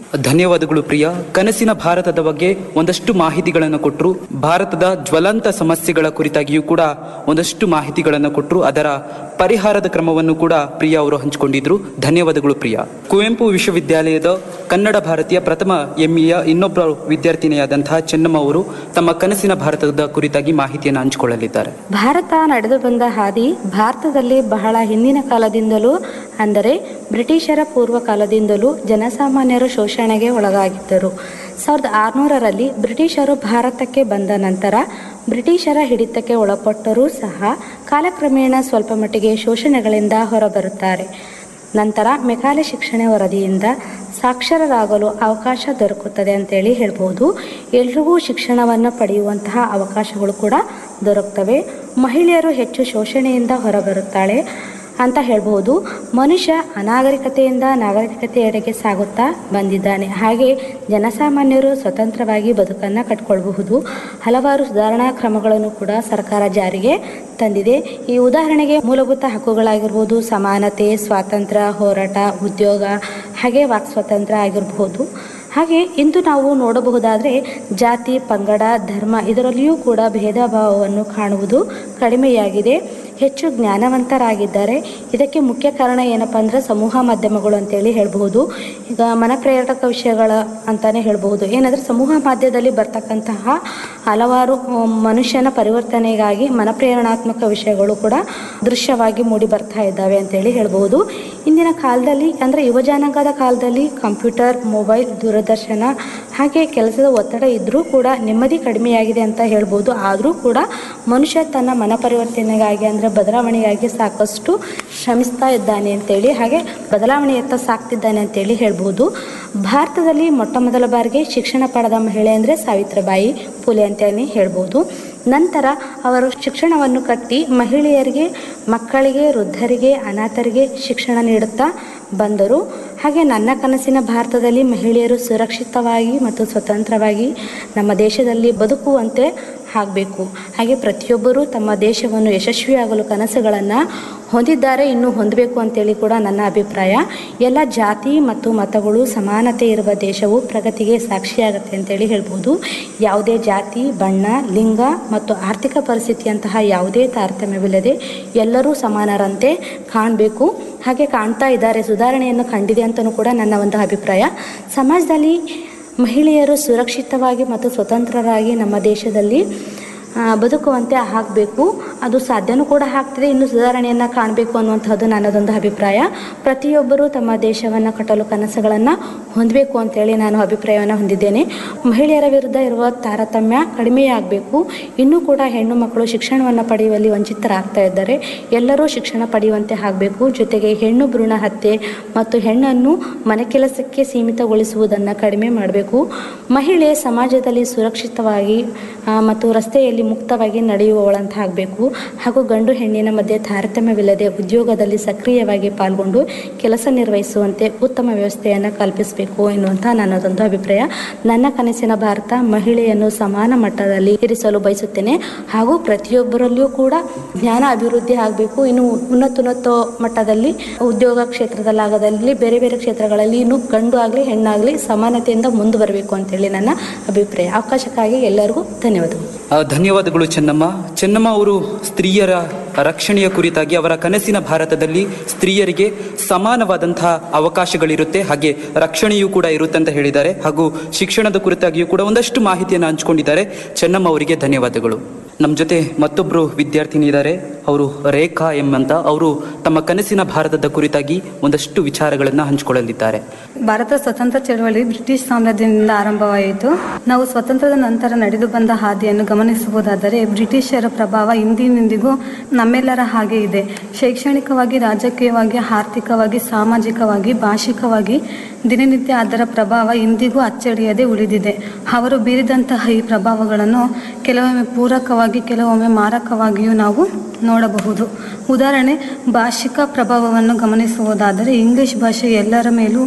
Speaker 17: ಧನ್ಯವಾದಗಳು ಪ್ರಿಯ ಕನಸಿನ ಭಾರತದ ಬಗ್ಗೆ ಒಂದಷ್ಟು ಮಾಹಿತಿಗಳನ್ನು ಕೊಟ್ಟರು ಭಾರತದ ಜ್ವಲಂತ ಸಮಸ್ಯೆಗಳ ಕುರಿತಾಗಿಯೂ ಕೂಡ ಒಂದಷ್ಟು ಮಾಹಿತಿಗಳನ್ನು ಕೊಟ್ಟರು ಅದರ ಪರಿಹಾರದ ಕ್ರಮವನ್ನು ಕೂಡ ಪ್ರಿಯ ಅವರು ಹಂಚಿಕೊಂಡಿದ್ರು ಧನ್ಯವಾದಗಳು ಪ್ರಿಯ ಕುವೆಂಪು ವಿಶ್ವವಿದ್ಯಾಲಯದ ಕನ್ನಡ ಭಾರತೀಯ ಪ್ರಥಮ ಎಂಇಯ ಇನ್ನೊಬ್ಬ ವಿದ್ಯಾರ್ಥಿನಿಯಾದಂತಹ ಚೆನ್ನಮ್ಮ ಅವರು ತಮ್ಮ ಕನಸಿನ ಭಾರತದ ಕುರಿತಾಗಿ ಮಾಹಿತಿಯನ್ನು ಹಂಚಿಕೊಳ್ಳಲಿದ್ದಾರೆ
Speaker 18: ಭಾರತ ನಡೆದು ಬಂದ ಹಾದಿ ಭಾರತದಲ್ಲಿ ಬಹಳ ಹಿಂದಿನ ಕಾಲದಿಂದಲೂ ಅಂದರೆ ಬ್ರಿಟಿಷರ ಪೂರ್ವ ಕಾಲದಿಂದಲೂ ಜನಸಾಮಾನ್ಯರು ಶೋಷಣೆಗೆ ಒಳಗಾಗಿದ್ದರು ಸಾವಿರದ ಆರುನೂರರಲ್ಲಿ ಬ್ರಿಟಿಷರು ಭಾರತಕ್ಕೆ ಬಂದ ನಂತರ ಬ್ರಿಟಿಷರ ಹಿಡಿತಕ್ಕೆ ಒಳಪಟ್ಟರೂ ಸಹ ಕಾಲಕ್ರಮೇಣ ಸ್ವಲ್ಪ ಮಟ್ಟಿಗೆ ಶೋಷಣೆಗಳಿಂದ ಹೊರಬರುತ್ತಾರೆ ನಂತರ ಮೆಕಾಲೆ ಶಿಕ್ಷಣ ವರದಿಯಿಂದ ಸಾಕ್ಷರರಾಗಲು ಅವಕಾಶ ದೊರಕುತ್ತದೆ ಅಂತೇಳಿ ಹೇಳ್ಬೋದು ಎಲ್ರಿಗೂ ಶಿಕ್ಷಣವನ್ನು ಪಡೆಯುವಂತಹ ಅವಕಾಶಗಳು ಕೂಡ ದೊರಕ್ತವೆ ಮಹಿಳೆಯರು ಹೆಚ್ಚು ಶೋಷಣೆಯಿಂದ ಹೊರಬರುತ್ತಾಳೆ ಅಂತ ಹೇಳ್ಬೋದು ಮನುಷ್ಯ ಅನಾಗರಿಕತೆಯಿಂದ ನಾಗರಿಕತೆಯೆಡೆಗೆ ಸಾಗುತ್ತಾ ಬಂದಿದ್ದಾನೆ ಹಾಗೆ ಜನಸಾಮಾನ್ಯರು ಸ್ವತಂತ್ರವಾಗಿ ಬದುಕನ್ನು ಕಟ್ಕೊಳ್ಬಹುದು ಹಲವಾರು ಸುಧಾರಣಾ ಕ್ರಮಗಳನ್ನು ಕೂಡ ಸರ್ಕಾರ ಜಾರಿಗೆ ತಂದಿದೆ ಈ ಉದಾಹರಣೆಗೆ ಮೂಲಭೂತ ಹಕ್ಕುಗಳಾಗಿರ್ಬೋದು ಸಮಾನತೆ ಸ್ವಾತಂತ್ರ್ಯ ಹೋರಾಟ ಉದ್ಯೋಗ ಹಾಗೆ ವಾಕ್ ಸ್ವಾತಂತ್ರ್ಯ ಆಗಿರಬಹುದು ಹಾಗೆ ಇಂದು ನಾವು ನೋಡಬಹುದಾದರೆ ಜಾತಿ ಪಂಗಡ ಧರ್ಮ ಇದರಲ್ಲಿಯೂ ಕೂಡ ಭೇದ ಭಾವವನ್ನು ಕಾಣುವುದು ಕಡಿಮೆಯಾಗಿದೆ ಹೆಚ್ಚು ಜ್ಞಾನವಂತರಾಗಿದ್ದಾರೆ ಇದಕ್ಕೆ ಮುಖ್ಯ ಕಾರಣ ಏನಪ್ಪ ಅಂದರೆ ಸಮೂಹ ಮಾಧ್ಯಮಗಳು ಅಂತೇಳಿ ಹೇಳ್ಬಹುದು ಈಗ ಮನಪ್ರೇರಕ ವಿಷಯಗಳ ಅಂತಾನೆ ಹೇಳ್ಬಹುದು ಏನಂದರೆ ಸಮೂಹ ಮಾಧ್ಯಮದಲ್ಲಿ ಬರ್ತಕ್ಕಂತಹ ಹಲವಾರು ಮ್, ಮನುಷ್ಯನ ಪರಿವರ್ತನೆಗಾಗಿ ಮನಪ್ರೇರಣಾತ್ಮಕ ವಿಷಯಗಳು ಕೂಡ ದೃಶ್ಯವಾಗಿ ಮೂಡಿ ಬರ್ತಾ ಇದ್ದಾವೆ ಅಂತೇಳಿ ಹೇಳ್ಬಹುದು ಇಂದಿನ ಕಾಲದಲ್ಲಿ ಅಂದರೆ ಯುವಜನಾಂಗದ ಕಾಲದಲ್ಲಿ ಕಂಪ್ಯೂಟರ್ ಮೊಬೈಲ್ ದೂರದರ್ಶನ ಹಾಗೆ ಕೆಲಸದ ಒತ್ತಡ ಇದ್ದರೂ ಕೂಡ ನೆಮ್ಮದಿ ಕಡಿಮೆಯಾಗಿದೆ ಅಂತ ಹೇಳ್ಬೋದು ಆದರೂ ಕೂಡ ಮನುಷ್ಯ ತನ್ನ ಮನ ಪರಿವರ್ತನೆಗಾಗಿ ಅಂದರೆ ಬದಲಾವಣೆಗಾಗಿ ಸಾಕಷ್ಟು ಶ್ರಮಿಸ್ತಾ ಇದ್ದಾನೆ ಅಂತೇಳಿ ಹಾಗೆ ಬದಲಾವಣೆಯತ್ತ ಸಾಕ್ತಿದ್ದಾನೆ ಅಂತೇಳಿ ಹೇಳ್ಬೋದು ಭಾರತದಲ್ಲಿ ಮೊಟ್ಟ ಮೊದಲ ಬಾರಿಗೆ ಶಿಕ್ಷಣ ಪಡೆದ ಮಹಿಳೆ ಅಂದರೆ ಸಾವಿತ್ರಿಬಾಯಿ ಫುಲೆ ಅಂತಲೇ ಹೇಳ್ಬೋದು ನಂತರ ಅವರು ಶಿಕ್ಷಣವನ್ನು ಕಟ್ಟಿ ಮಹಿಳೆಯರಿಗೆ ಮಕ್ಕಳಿಗೆ ವೃದ್ಧರಿಗೆ ಅನಾಥರಿಗೆ ಶಿಕ್ಷಣ ನೀಡುತ್ತಾ ಬಂದರು ಹಾಗೆ ನನ್ನ ಕನಸಿನ ಭಾರತದಲ್ಲಿ ಮಹಿಳೆಯರು ಸುರಕ್ಷಿತವಾಗಿ ಮತ್ತು ಸ್ವತಂತ್ರವಾಗಿ ನಮ್ಮ ದೇಶದಲ್ಲಿ ಬದುಕುವಂತೆ ಆಗಬೇಕು ಹಾಗೆ ಪ್ರತಿಯೊಬ್ಬರೂ ತಮ್ಮ ದೇಶವನ್ನು ಯಶಸ್ವಿಯಾಗಲು ಕನಸುಗಳನ್ನು ಹೊಂದಿದ್ದಾರೆ ಇನ್ನೂ ಹೊಂದಬೇಕು ಅಂತೇಳಿ ಕೂಡ ನನ್ನ ಅಭಿಪ್ರಾಯ ಎಲ್ಲ ಜಾತಿ ಮತ್ತು ಮತಗಳು ಸಮಾನತೆ ಇರುವ ದೇಶವು ಪ್ರಗತಿಗೆ ಸಾಕ್ಷಿಯಾಗತ್ತೆ ಅಂತೇಳಿ ಹೇಳ್ಬೋದು ಯಾವುದೇ ಜಾತಿ ಬಣ್ಣ ಲಿಂಗ ಮತ್ತು ಆರ್ಥಿಕ ಪರಿಸ್ಥಿತಿಯಂತಹ ಯಾವುದೇ ತಾರತಮ್ಯವಿಲ್ಲದೆ ಎಲ್ಲರೂ ಸಮಾನರಂತೆ ಕಾಣಬೇಕು ಹಾಗೆ ಕಾಣ್ತಾ ಇದ್ದಾರೆ ಸುಧಾರಣೆಯನ್ನು ಕಂಡಿದೆ ಅಂತಲೂ ಕೂಡ ನನ್ನ ಒಂದು ಅಭಿಪ್ರಾಯ ಸಮಾಜದಲ್ಲಿ ಮಹಿಳೆಯರು ಸುರಕ್ಷಿತವಾಗಿ ಮತ್ತು ಸ್ವತಂತ್ರರಾಗಿ ನಮ್ಮ ದೇಶದಲ್ಲಿ ಆ, ಬದುಕುವಂತೆ ಆಗಬೇಕು ಅದು ಸಾಧ್ಯನೂ ಕೂಡ ಆಗ್ತಿದೆ ಇನ್ನು ಸುಧಾರಣೆಯನ್ನು ಕಾಣಬೇಕು ಅನ್ನುವಂಥದ್ದು ನನ್ನದೊಂದು ಅಭಿಪ್ರಾಯ ಪ್ರತಿಯೊಬ್ಬರೂ ತಮ್ಮ ದೇಶವನ್ನು ಕಟ್ಟಲು ಕನಸುಗಳನ್ನು ಹೊಂದಬೇಕು ಅಂತೇಳಿ ನಾನು ಅಭಿಪ್ರಾಯವನ್ನು ಹೊಂದಿದ್ದೇನೆ ಮಹಿಳೆಯರ ವಿರುದ್ಧ ಇರುವ ತಾರತಮ್ಯ ಕಡಿಮೆಯಾಗಬೇಕು ಇನ್ನೂ ಕೂಡ ಹೆಣ್ಣು ಮಕ್ಕಳು ಶಿಕ್ಷಣವನ್ನು ಪಡೆಯುವಲ್ಲಿ ವಂಚಿತರಾಗ್ತಾ ಇದ್ದಾರೆ ಎಲ್ಲರೂ ಶಿಕ್ಷಣ ಪಡೆಯುವಂತೆ ಆಗಬೇಕು ಜೊತೆಗೆ ಹೆಣ್ಣು ಭ್ರೂಣ ಹತ್ಯೆ ಮತ್ತು ಹೆಣ್ಣನ್ನು ಮನೆ ಕೆಲಸಕ್ಕೆ ಸೀಮಿತಗೊಳಿಸುವುದನ್ನು ಕಡಿಮೆ ಮಾಡಬೇಕು ಮಹಿಳೆ ಸಮಾಜದಲ್ಲಿ ಸುರಕ್ಷಿತವಾಗಿ ಆ, ಮತ್ತು ರಸ್ತೆಯಲ್ಲಿ ಮುಕ್ತವಾಗಿ ನಡೆಯುವವಳಂತ ಆಗಬೇಕು ಹಾಗೂ ಗಂಡು ಹೆಣ್ಣಿನ ಮಧ್ಯೆ ತಾರತಮ್ಯವಿಲ್ಲದೆ ಉದ್ಯೋಗದಲ್ಲಿ ಸಕ್ರಿಯವಾಗಿ ಪಾಲ್ಗೊಂಡು ಕೆಲಸ ನಿರ್ವಹಿಸುವಂತೆ ಉತ್ತಮ ವ್ಯವಸ್ಥೆಯನ್ನು ಕಲ್ಪಿಸಬೇಕು ಎನ್ನುವಂಥ ನನ್ನದೊಂದು ಅಭಿಪ್ರಾಯ ನನ್ನ ಕನಸಿನ ಭಾರತ ಮಹಿಳೆಯನ್ನು ಸಮಾನ ಮಟ್ಟದಲ್ಲಿ ಇರಿಸಲು ಬಯಸುತ್ತೇನೆ ಹಾಗೂ ಪ್ರತಿಯೊಬ್ಬರಲ್ಲಿಯೂ ಕೂಡ ಜ್ಞಾನ ಅಭಿವೃದ್ಧಿ ಆಗಬೇಕು ಇನ್ನು ಉನ್ನತೋನ್ನತ ಮಟ್ಟದಲ್ಲಿ ಉದ್ಯೋಗ ಕ್ಷೇತ್ರದಲ್ಲಾಗದಲ್ಲಿ ಬೇರೆ ಬೇರೆ ಕ್ಷೇತ್ರಗಳಲ್ಲಿ ಇನ್ನು ಗಂಡು ಆಗಲಿ ಹೆಣ್ಣಾಗಲಿ ಸಮಾನತೆಯಿಂದ ಮುಂದುವರಬೇಕು ಅಂತೇಳಿ ನನ್ನ ಅಭಿಪ್ರಾಯ ಅವಕಾಶಕ್ಕಾಗಿ ಎಲ್ಲರಿಗೂ ಧನ್ಯವಾದಗಳು
Speaker 17: ಆ, ಧನ್ಯವಾದಗಳು ಚೆನ್ನಮ್ಮ ಚೆನ್ನಮ್ಮ ಅವರು ಸ್ತ್ರೀಯರ ರಕ್ಷಣೆಯ ಕುರಿತಾಗಿ ಅವರ ಕನಸಿನ ಭಾರತದಲ್ಲಿ ಸ್ತ್ರೀಯರಿಗೆ ಸಮಾನವಾದಂತಹ ಅವಕಾಶಗಳಿರುತ್ತೆ ಹಾಗೆ ರಕ್ಷಣೆಯೂ ಕೂಡ ಇರುತ್ತೆ ಅಂತ ಹೇಳಿದ್ದಾರೆ ಹಾಗೂ ಶಿಕ್ಷಣದ ಕುರಿತಾಗಿಯೂ ಕೂಡ ಒಂದಷ್ಟು ಮಾಹಿತಿಯನ್ನು ಹಂಚಿಕೊಂಡಿದ್ದಾರೆ ಚೆನ್ನಮ್ಮ ಅವರಿಗೆ ಧನ್ಯವಾದಗಳು ನಮ್ಮ ಜೊತೆ ಮತ್ತೊಬ್ಬರು ವಿದ್ಯಾರ್ಥಿನಿ ಇದ್ದಾರೆ ಅವರು ರೇಖಾ ಎಂ ಅಂತ ಅವರು ತಮ್ಮ ಕನಸಿನ ಭಾರತದ ಕುರಿತಾಗಿ ಒಂದಷ್ಟು ವಿಚಾರಗಳನ್ನು ಹಂಚಿಕೊಳ್ಳಲಿದ್ದಾರೆ
Speaker 19: ಭಾರತ ಸ್ವತಂತ್ರ ಚಳವಳಿ ಬ್ರಿಟಿಷ್ ಸಾಮ್ರಾಜ್ಯದಿಂದ ಆರಂಭವಾಯಿತು ನಾವು ಸ್ವತಂತ್ರದ ನಂತರ ನಡೆದು ಬಂದ ಹಾದಿಯನ್ನು ಗಮನಿಸಬಹುದಾದರೆ ಬ್ರಿಟಿಷರ ಪ್ರಭಾವ ಇಂದಿನಿಂದಿಗೂ ನಮ್ಮೆಲ್ಲರ ಹಾಗೆ ಇದೆ ಶೈಕ್ಷಣಿಕವಾಗಿ ರಾಜಕೀಯವಾಗಿ ಆರ್ಥಿಕವಾಗಿ ಸಾಮಾಜಿಕವಾಗಿ ಭಾಷಿಕವಾಗಿ ದಿನನಿತ್ಯ ಅದರ ಪ್ರಭಾವ ಇಂದಿಗೂ ಅಚ್ಚಳಿಯದೆ ಉಳಿದಿದೆ ಅವರು ಬೀರಿದಂತಹ ಈ ಪ್ರಭಾವಗಳನ್ನು ಕೆಲವೊಮ್ಮೆ ಪೂರಕವಾಗಿ ಕೆಲವೊಮ್ಮೆ ಮಾರಕವಾಗಿಯೂ ನಾವು ನೋಡಬಹುದು ಉದಾಹರಣೆ ಭಾಷಿಕ ಪ್ರಭಾವವನ್ನು ಗಮನಿಸುವುದಾದರೆ ಇಂಗ್ಲಿಷ್ ಭಾಷೆ ಎಲ್ಲರ ಮೇಲೂ ಹಿಂದೆ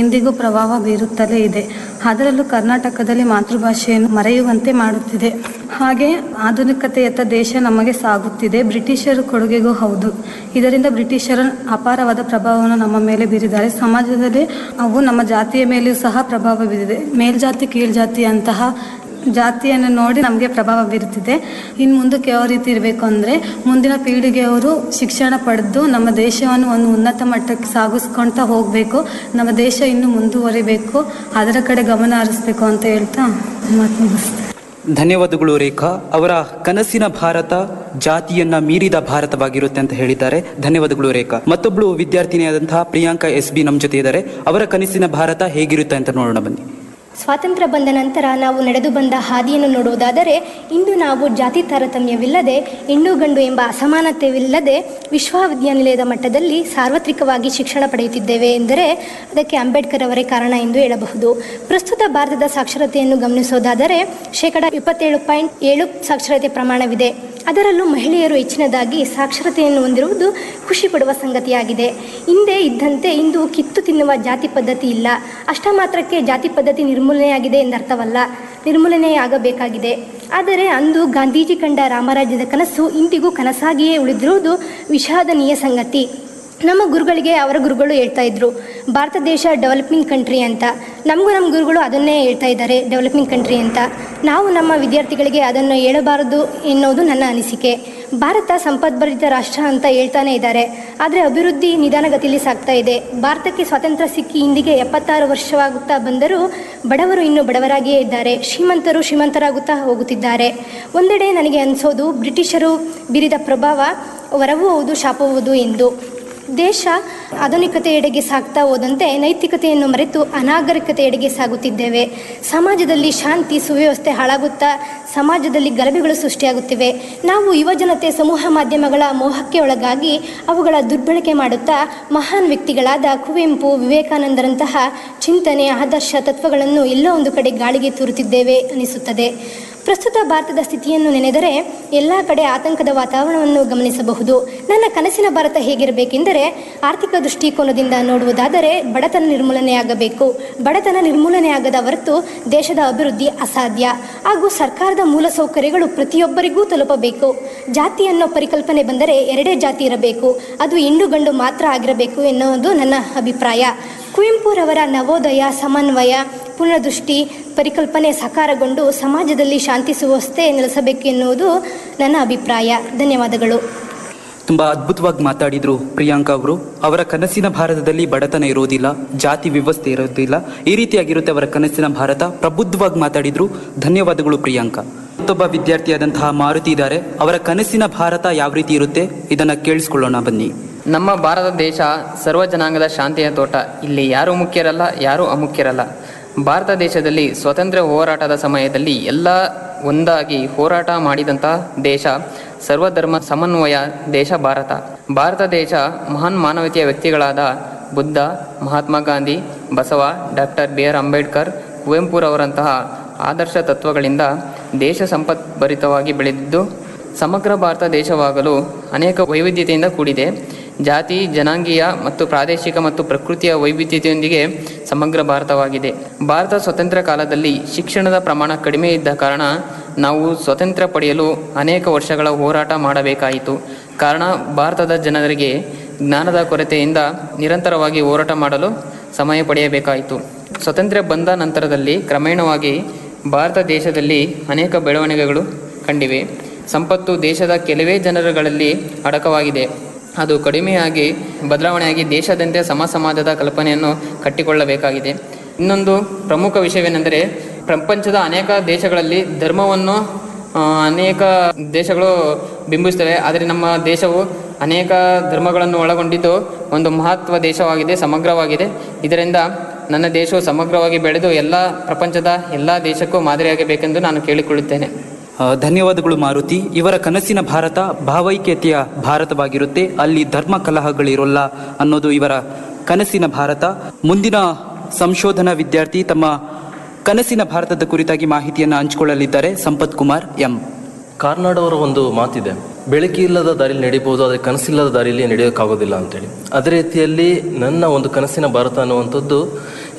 Speaker 19: ಇಂದಿಗೂ ಪ್ರಭಾವ ಬೀರುತ್ತಲೇ ಇದೆ ಅದರಲ್ಲೂ ಕರ್ನಾಟಕದಲ್ಲಿ ಮಾತೃಭಾಷೆಯನ್ನು ಮರೆಯುವಂತೆ ಮಾಡುತ್ತಿದೆ ಹಾಗೆ ಆಧುನಿಕತೆಯತ್ತ ದೇಶ ನಮಗೆ ಸಾಗುತ್ತಿದೆ ಬ್ರಿಟಿಷರ ಕೊಡುಗೆಗೂ ಹೌದು ಇದರಿಂದ ಬ್ರಿಟಿಷರ ಅಪಾರವಾದ ಪ್ರಭಾವವನ್ನು ನಮ್ಮ ಮೇಲೆ ಬೀರಿದ್ದಾರೆ ಸಮಾಜದಲ್ಲಿ ಅವು ನಮ್ಮ ಜಾತಿಯ ಮೇಲೆಯೂ ಸಹ ಪ್ರಭಾವ ಬೀರಿದೆ ಮೇಲ್ಜಾತಿ ಕೀಳ್ಜಾತಿ ಅಂತಹ ಜಾತಿಯನ್ನು ನೋಡಿ ನಮಗೆ ಪ್ರಭಾವ ಬೀರುತ್ತಿದೆ ಇನ್ನು ಮುಂದಕ್ಕೆ ಯಾವ ರೀತಿ ಇರಬೇಕು ಅಂದರೆ ಮುಂದಿನ ಪೀಳಿಗೆಯವರು ಶಿಕ್ಷಣ ಪಡೆದು ನಮ್ಮ ದೇಶವನ್ನು ಒಂದು ಉನ್ನತ ಮಟ್ಟಕ್ಕೆ ಸಾಗಿಸ್ಕೊಳ್ತಾ ಹೋಗಬೇಕು ನಮ್ಮ ದೇಶ ಇನ್ನೂ ಮುಂದುವರಿಬೇಕು ಅದರ ಕಡೆ ಗಮನ ಹರಿಸ್ಬೇಕು ಅಂತ ಹೇಳ್ತಾ ಮಾತು ಮುಗಿಸ್ತೀನಿ
Speaker 17: ಧನ್ಯವಾದಗಳು ರೇಖಾ ಅವರ ಕನಸಿನ ಭಾರತ ಜಾತಿಯನ್ನ ಮೀರಿದ ಭಾರತವಾಗಿರುತ್ತೆ ಅಂತ ಹೇಳಿದ್ದಾರೆ ಧನ್ಯವಾದಗಳು ರೇಖಾ ಮತ್ತೊಬ್ಳು ವಿದ್ಯಾರ್ಥಿನಿಯಾದಂತಹ ಪ್ರಿಯಾಂಕಾ ಎಸ್ ಬಿ ನಮ್ಮ ಜೊತೆ ಇದ್ದಾರೆ ಅವರ ಕನಸಿನ ಭಾರತ ಹೇಗಿರುತ್ತೆ ಅಂತ ನೋಡೋಣ ಬನ್ನಿ
Speaker 20: ಸ್ವಾತಂತ್ರ್ಯ ಬಂದ ನಂತರ ನಾವು ನಡೆದು ಬಂದ ಹಾದಿಯನ್ನು ನೋಡುವುದಾದರೆ ಇಂದು ನಾವು ಜಾತಿ ತಾರತಮ್ಯವಿಲ್ಲದೆ ಹೆಣ್ಣು ಗಂಡು ಎಂಬ ಅಸಮಾನತೆವಿಲ್ಲದೆ ವಿಶ್ವವಿದ್ಯಾನಿಲಯದ ಮಟ್ಟದಲ್ಲಿ ಸಾರ್ವತ್ರಿಕವಾಗಿ ಶಿಕ್ಷಣ ಪಡೆಯುತ್ತಿದ್ದೇವೆ ಎಂದರೆ ಅದಕ್ಕೆ ಅಂಬೇಡ್ಕರ್ ಅವರೇ ಕಾರಣ ಎಂದು ಹೇಳಬಹುದು ಪ್ರಸ್ತುತ ಭಾರತದ ಸಾಕ್ಷರತೆಯನ್ನು ಗಮನಿಸೋದಾದರೆ ಶೇಕಡ ಇಪ್ಪತ್ತೇಳು ಪಾಯಿಂಟ್ ಏಳು ಸಾಕ್ಷರತೆ ಪ್ರಮಾಣವಿದೆ ಅದರಲ್ಲೂ ಮಹಿಳೆಯರು ಹೆಚ್ಚಿನದಾಗಿ ಸಾಕ್ಷರತೆಯನ್ನು ಹೊಂದಿರುವುದು ಖುಷಿ ಪಡುವ ಸಂಗತಿಯಾಗಿದೆ ಹಿಂದೆ ಇದ್ದಂತೆ ಇಂದು ಕಿತ್ತು ತಿನ್ನುವ ಜಾತಿ ಪದ್ಧತಿ ಇಲ್ಲ ಅಷ್ಟ ಮಾತ್ರಕ್ಕೆ ಜಾತಿ ಪದ್ಧತಿ ನಿರ್ಮೂಲನೆಯಾಗಿದೆ ಎಂದರ್ಥವಲ್ಲ ನಿರ್ಮೂಲನೆಯಾಗಬೇಕಾಗಿದೆ ಆದರೆ ಅಂದು ಗಾಂಧೀಜಿ ಕಂಡ ರಾಮರಾಜ್ಯದ ಕನಸು ಇಂದಿಗೂ ಕನಸಾಗಿಯೇ ಉಳಿದಿರುವುದು ವಿಷಾದನೀಯ ಸಂಗತಿ ನಮ್ಮ ಗುರುಗಳಿಗೆ ಅವರ ಗುರುಗಳು ಹೇಳ್ತಾ ಇದ್ರು ಭಾರತ ದೇಶ ಡೆವಲಪಿಂಗ್ ಕಂಟ್ರಿ ಅಂತ ನಮಗೂ ನಮ್ಮ ಗುರುಗಳು ಅದನ್ನೇ ಹೇಳ್ತಾ ಇದ್ದಾರೆ ಡೆವಲಪಿಂಗ್ ಕಂಟ್ರಿ ಅಂತ ನಾವು ನಮ್ಮ ವಿದ್ಯಾರ್ಥಿಗಳಿಗೆ ಅದನ್ನು ಹೇಳಬಾರದು ಎನ್ನುವುದು ನನ್ನ ಅನಿಸಿಕೆ ಭಾರತ ಸಂಪದ್ಭರಿತ ರಾಷ್ಟ್ರ ಅಂತ ಹೇಳ್ತಾನೆ ಇದ್ದಾರೆ ಆದರೆ ಅಭಿವೃದ್ಧಿ ನಿಧಾನಗತಿಯಲ್ಲಿ ಸಾಗ್ತಾ ಇದೆ ಭಾರತಕ್ಕೆ ಸ್ವಾತಂತ್ರ್ಯ ಸಿಕ್ಕಿ ಇಂದಿಗೆ ಎಪ್ಪತ್ತಾರು ವರ್ಷವಾಗುತ್ತಾ ಬಂದರೂ ಬಡವರು ಇನ್ನೂ ಬಡವರಾಗಿಯೇ ಇದ್ದಾರೆ ಶ್ರೀಮಂತರು ಶ್ರೀಮಂತರಾಗುತ್ತಾ ಹೋಗುತ್ತಿದ್ದಾರೆ ಒಂದೆಡೆ ನನಗೆ ಅನಿಸೋದು ಬ್ರಿಟಿಷರು ಬೀರಿದ ಪ್ರಭಾವ ವರವೂ ಹೌದು ಶಾಪವೂ ಹೌದು ಎಂದು ದೇಶ ಆಧುನಿಕತೆಯೆಡೆಗೆ ಸಾಗ್ತಾ ಹೋದಂತೆ ನೈತಿಕತೆಯನ್ನು ಮರೆತು ಅನಾಗರಿಕತೆಯೆಡೆಗೆ ಸಾಗುತ್ತಿದ್ದೇವೆ ಸಮಾಜದಲ್ಲಿ ಶಾಂತಿ ಸುವ್ಯವಸ್ಥೆ ಹಾಳಾಗುತ್ತಾ ಸಮಾಜದಲ್ಲಿ ಗಲಭೆಗಳು ಸೃಷ್ಟಿಯಾಗುತ್ತಿವೆ ನಾವು ಯುವಜನತೆ ಸಮೂಹ ಮಾಧ್ಯಮಗಳ ಮೋಹಕ್ಕೆ ಒಳಗಾಗಿ ಅವುಗಳ ದುರ್ಬಳಕೆ ಮಾಡುತ್ತಾ ಮಹಾನ್ ವ್ಯಕ್ತಿಗಳಾದ ಕುವೆಂಪು ವಿವೇಕಾನಂದರಂತಹ ಚಿಂತನೆ ಆದರ್ಶ ತತ್ವಗಳನ್ನು ಎಲ್ಲೋ ಒಂದು ಕಡೆ ಗಾಳಿಗೆ ತೂರುತ್ತಿದ್ದೇವೆ ಅನಿಸುತ್ತದೆ ಪ್ರಸ್ತುತ ಭಾರತದ ಸ್ಥಿತಿಯನ್ನು ನೆನೆದರೆ ಎಲ್ಲ ಕಡೆ ಆತಂಕದ ವಾತಾವರಣವನ್ನು ಗಮನಿಸಬಹುದು ನನ್ನ ಕನಸಿನ ಭಾರತ ಹೇಗಿರಬೇಕೆಂದರೆ ಆರ್ಥಿಕ ದೃಷ್ಟಿಕೋನದಿಂದ ನೋಡುವುದಾದರೆ ಬಡತನ ನಿರ್ಮೂಲನೆಯಾಗಬೇಕು ಬಡತನ ನಿರ್ಮೂಲನೆಯಾಗದ ಹೊರತು ದೇಶದ ಅಭಿವೃದ್ಧಿ ಅಸಾಧ್ಯ ಹಾಗೂ ಸರ್ಕಾರದ ಮೂಲಸೌಕರ್ಯಗಳು ಪ್ರತಿಯೊಬ್ಬರಿಗೂ ತಲುಪಬೇಕು ಜಾತಿ ಅನ್ನೋ ಪರಿಕಲ್ಪನೆ ಬಂದರೆ ಎರಡೇ ಜಾತಿ ಇರಬೇಕು ಅದು ಹೆಣ್ಣು ಗಂಡು ಮಾತ್ರ ಆಗಿರಬೇಕು ಎನ್ನುವುದು ನನ್ನ ಅಭಿಪ್ರಾಯ ಕುವೆಂಪುರವರ ನವೋದಯ ಸಮನ್ವಯ ಪುನರ್ದೃಷ್ಟಿ ಪರಿಕಲ್ಪನೆ ಸಾಕಾರಗೊಂಡು ಸಮಾಜದಲ್ಲಿ ಶಾಂತಿ ಸುವ್ಯವಸ್ಥೆ ನೆಲೆಸಬೇಕು ಎನ್ನುವುದು ನನ್ನ ಅಭಿಪ್ರಾಯ ಧನ್ಯವಾದಗಳು
Speaker 17: ತುಂಬಾ ಅದ್ಭುತವಾಗಿ ಮಾತಾಡಿದ್ರು ಪ್ರಿಯಾಂಕಾ ಅವರು ಅವರ ಕನಸಿನ ಭಾರತದಲ್ಲಿ ಬಡತನ ಇರೋದಿಲ್ಲ ಜಾತಿ ವ್ಯವಸ್ಥೆ ಇರೋದಿಲ್ಲ ಈ ರೀತಿಯಾಗಿರುತ್ತೆ ಅವರ ಕನಸಿನ ಭಾರತ ಪ್ರಬುದ್ಧವಾಗಿ ಮಾತಾಡಿದ್ರು ಧನ್ಯವಾದಗಳು ಪ್ರಿಯಾಂಕಾ ಮತ್ತೊಬ್ಬ ವಿದ್ಯಾರ್ಥಿಯಾದಂತಹ ಮಾರುತಿ ಇದ್ದಾರೆ ಅವರ ಕನಸಿನ ಭಾರತ ಯಾವ ರೀತಿ ಇರುತ್ತೆ ಇದನ್ನ ಕೇಳಿಸ್ಕೊಳ್ಳೋಣ ಬನ್ನಿ
Speaker 21: ನಮ್ಮ ಭಾರತ ದೇಶ ಸರ್ವ ಜನಾಂಗದ ಶಾಂತಿಯ ತೋಟ ಇಲ್ಲಿ ಯಾರೂ ಮುಖ್ಯರಲ್ಲ ಯಾರೂ ಅಮುಖ್ಯರಲ್ಲ ಭಾರತ ದೇಶದಲ್ಲಿ ಸ್ವಾತಂತ್ರ್ಯ ಹೋರಾಟದ ಸಮಯದಲ್ಲಿ ಎಲ್ಲ ಒಂದಾಗಿ ಹೋರಾಟ ಮಾಡಿದಂಥ ದೇಶ ಸರ್ವಧರ್ಮ ಸಮನ್ವಯ ದೇಶ ಭಾರತ ಭಾರತ ದೇಶ ಮಹಾನ್ ಮಾನವೀಯತೆಯ ವ್ಯಕ್ತಿಗಳಾದ Buddha Mahatma Gandhi Basava doctor B R Ambedkar ಕುವೆಂಪುರವರಂತಹ ಆದರ್ಶ ತತ್ವಗಳಿಂದ ದೇಶ ಸಂಪದ್ಭರಿತವಾಗಿ ಬೆಳೆದಿದ್ದು ಸಮಗ್ರ ಭಾರತ ದೇಶವಾಗಲು ಅನೇಕ ವೈವಿಧ್ಯತೆಯಿಂದ ಕೂಡಿದೆ ಜಾತಿ ಜನಾಂಗೀಯ ಮತ್ತು ಪ್ರಾದೇಶಿಕ ಮತ್ತು ಪ್ರಕೃತಿಯ ವೈವಿಧ್ಯತೆಯೊಂದಿಗೆ ಸಮಗ್ರ ಭಾರತವಾಗಿದೆ ಭಾರತ ಸ್ವತಂತ್ರ ಕಾಲದಲ್ಲಿ ಶಿಕ್ಷಣದ ಪ್ರಮಾಣ ಕಡಿಮೆ ಇದ್ದ ಕಾರಣ ನಾವು ಸ್ವತಂತ್ರ ಪಡೆಯಲು ಅನೇಕ ವರ್ಷಗಳ ಹೋರಾಟ ಮಾಡಬೇಕಾಯಿತು ಕಾರಣ ಭಾರತದ ಜನರಿಗೆ ಜ್ಞಾನದ ಕೊರತೆಯಿಂದ ನಿರಂತರವಾಗಿ ಹೋರಾಟ ಮಾಡಲು ಸಮಯ ಪಡೆಯಬೇಕಾಯಿತು ಸ್ವತಂತ್ರ ಬಂದ ನಂತರದಲ್ಲಿ ಕ್ರಮೇಣವಾಗಿ ಭಾರತ ದೇಶದಲ್ಲಿ ಅನೇಕ ಬೆಳವಣಿಗೆಗಳು ಕಂಡಿವೆ ಸಂಪತ್ತು ದೇಶದ ಕೆಲವೇ ಜನರುಗಳಲ್ಲಿ ಅಡಕವಾಗಿದೆ ಅದು ಕಡಿಮೆಯಾಗಿ ಬದಲಾವಣೆಯಾಗಿ ದೇಶದಂತೆ ಸಮ ಸಮಾಜದ ಕಲ್ಪನೆಯನ್ನು ಕಟ್ಟಿಕೊಳ್ಳಬೇಕಾಗಿದೆ ಇನ್ನೊಂದು ಪ್ರಮುಖ ವಿಷಯವೇನೆಂದರೆ ಪ್ರಪಂಚದ ಅನೇಕ ದೇಶಗಳಲ್ಲಿ ಧರ್ಮವನ್ನು ಆ, ಅನೇಕ ದೇಶಗಳು ಬಿಂಬಿಸ್ತವೆ ಆದರೆ ನಮ್ಮ ದೇಶವು ಅನೇಕ ಧರ್ಮಗಳನ್ನು ಒಳಗೊಂಡಿದ್ದು ಒಂದು ಮಹತ್ವ ದೇಶವಾಗಿದೆ ಸಮಗ್ರವಾಗಿದೆ ಇದರಿಂದ ನನ್ನ ದೇಶವು ಸಮಗ್ರವಾಗಿ ಬೆಳೆದು ಎಲ್ಲ ಪ್ರಪಂಚದ ಎಲ್ಲ ದೇಶಕ್ಕೂ ಮಾದರಿಯಾಗಬೇಕೆಂದು ನಾನು ಕೇಳಿಕೊಳ್ಳುತ್ತೇನೆ
Speaker 17: ಆ, ಧನ್ಯವಾದಗಳು ಮಾರುತಿ ಇವರ ಕನಸಿನ ಭಾರತ ಭಾವೈಕ್ಯತೆಯ ಭಾರತವಾಗಿರುತ್ತೆ ಅಲ್ಲಿ ಧರ್ಮ ಕಲಹಗಳಿರೋಲ್ಲ ಅನ್ನೋದು ಇವರ ಕನಸಿನ ಭಾರತ ಮುಂದಿನ ಸಂಶೋಧನಾ ವಿದ್ಯಾರ್ಥಿ ತಮ್ಮ ಕನಸಿನ ಭಾರತದ ಕುರಿತಾಗಿ ಮಾಹಿತಿಯನ್ನು ಹಂಚಿಕೊಳ್ಳಲಿದ್ದಾರೆ ಸಂಪತ್ ಕುಮಾರ್ ಎಂ
Speaker 22: ಕಾರ್ನಾಡವರ ಒಂದು ಮಾತಿದೆ ಬೆಳಕಿಲ್ಲದ ದಾರಿಯಲ್ಲಿ ನಡಿಬಹುದು ಆದರೆ ಕನಸಿಲ್ಲದ ದಾರಿಯಲ್ಲಿ ನಡೆಯೋಕ್ಕಾಗೋದಿಲ್ಲ ಅಂತೇಳಿ ಅದೇ ರೀತಿಯಲ್ಲಿ ನನ್ನ ಒಂದು ಕನಸಿನ ಭಾರತ ಅನ್ನುವಂಥದ್ದು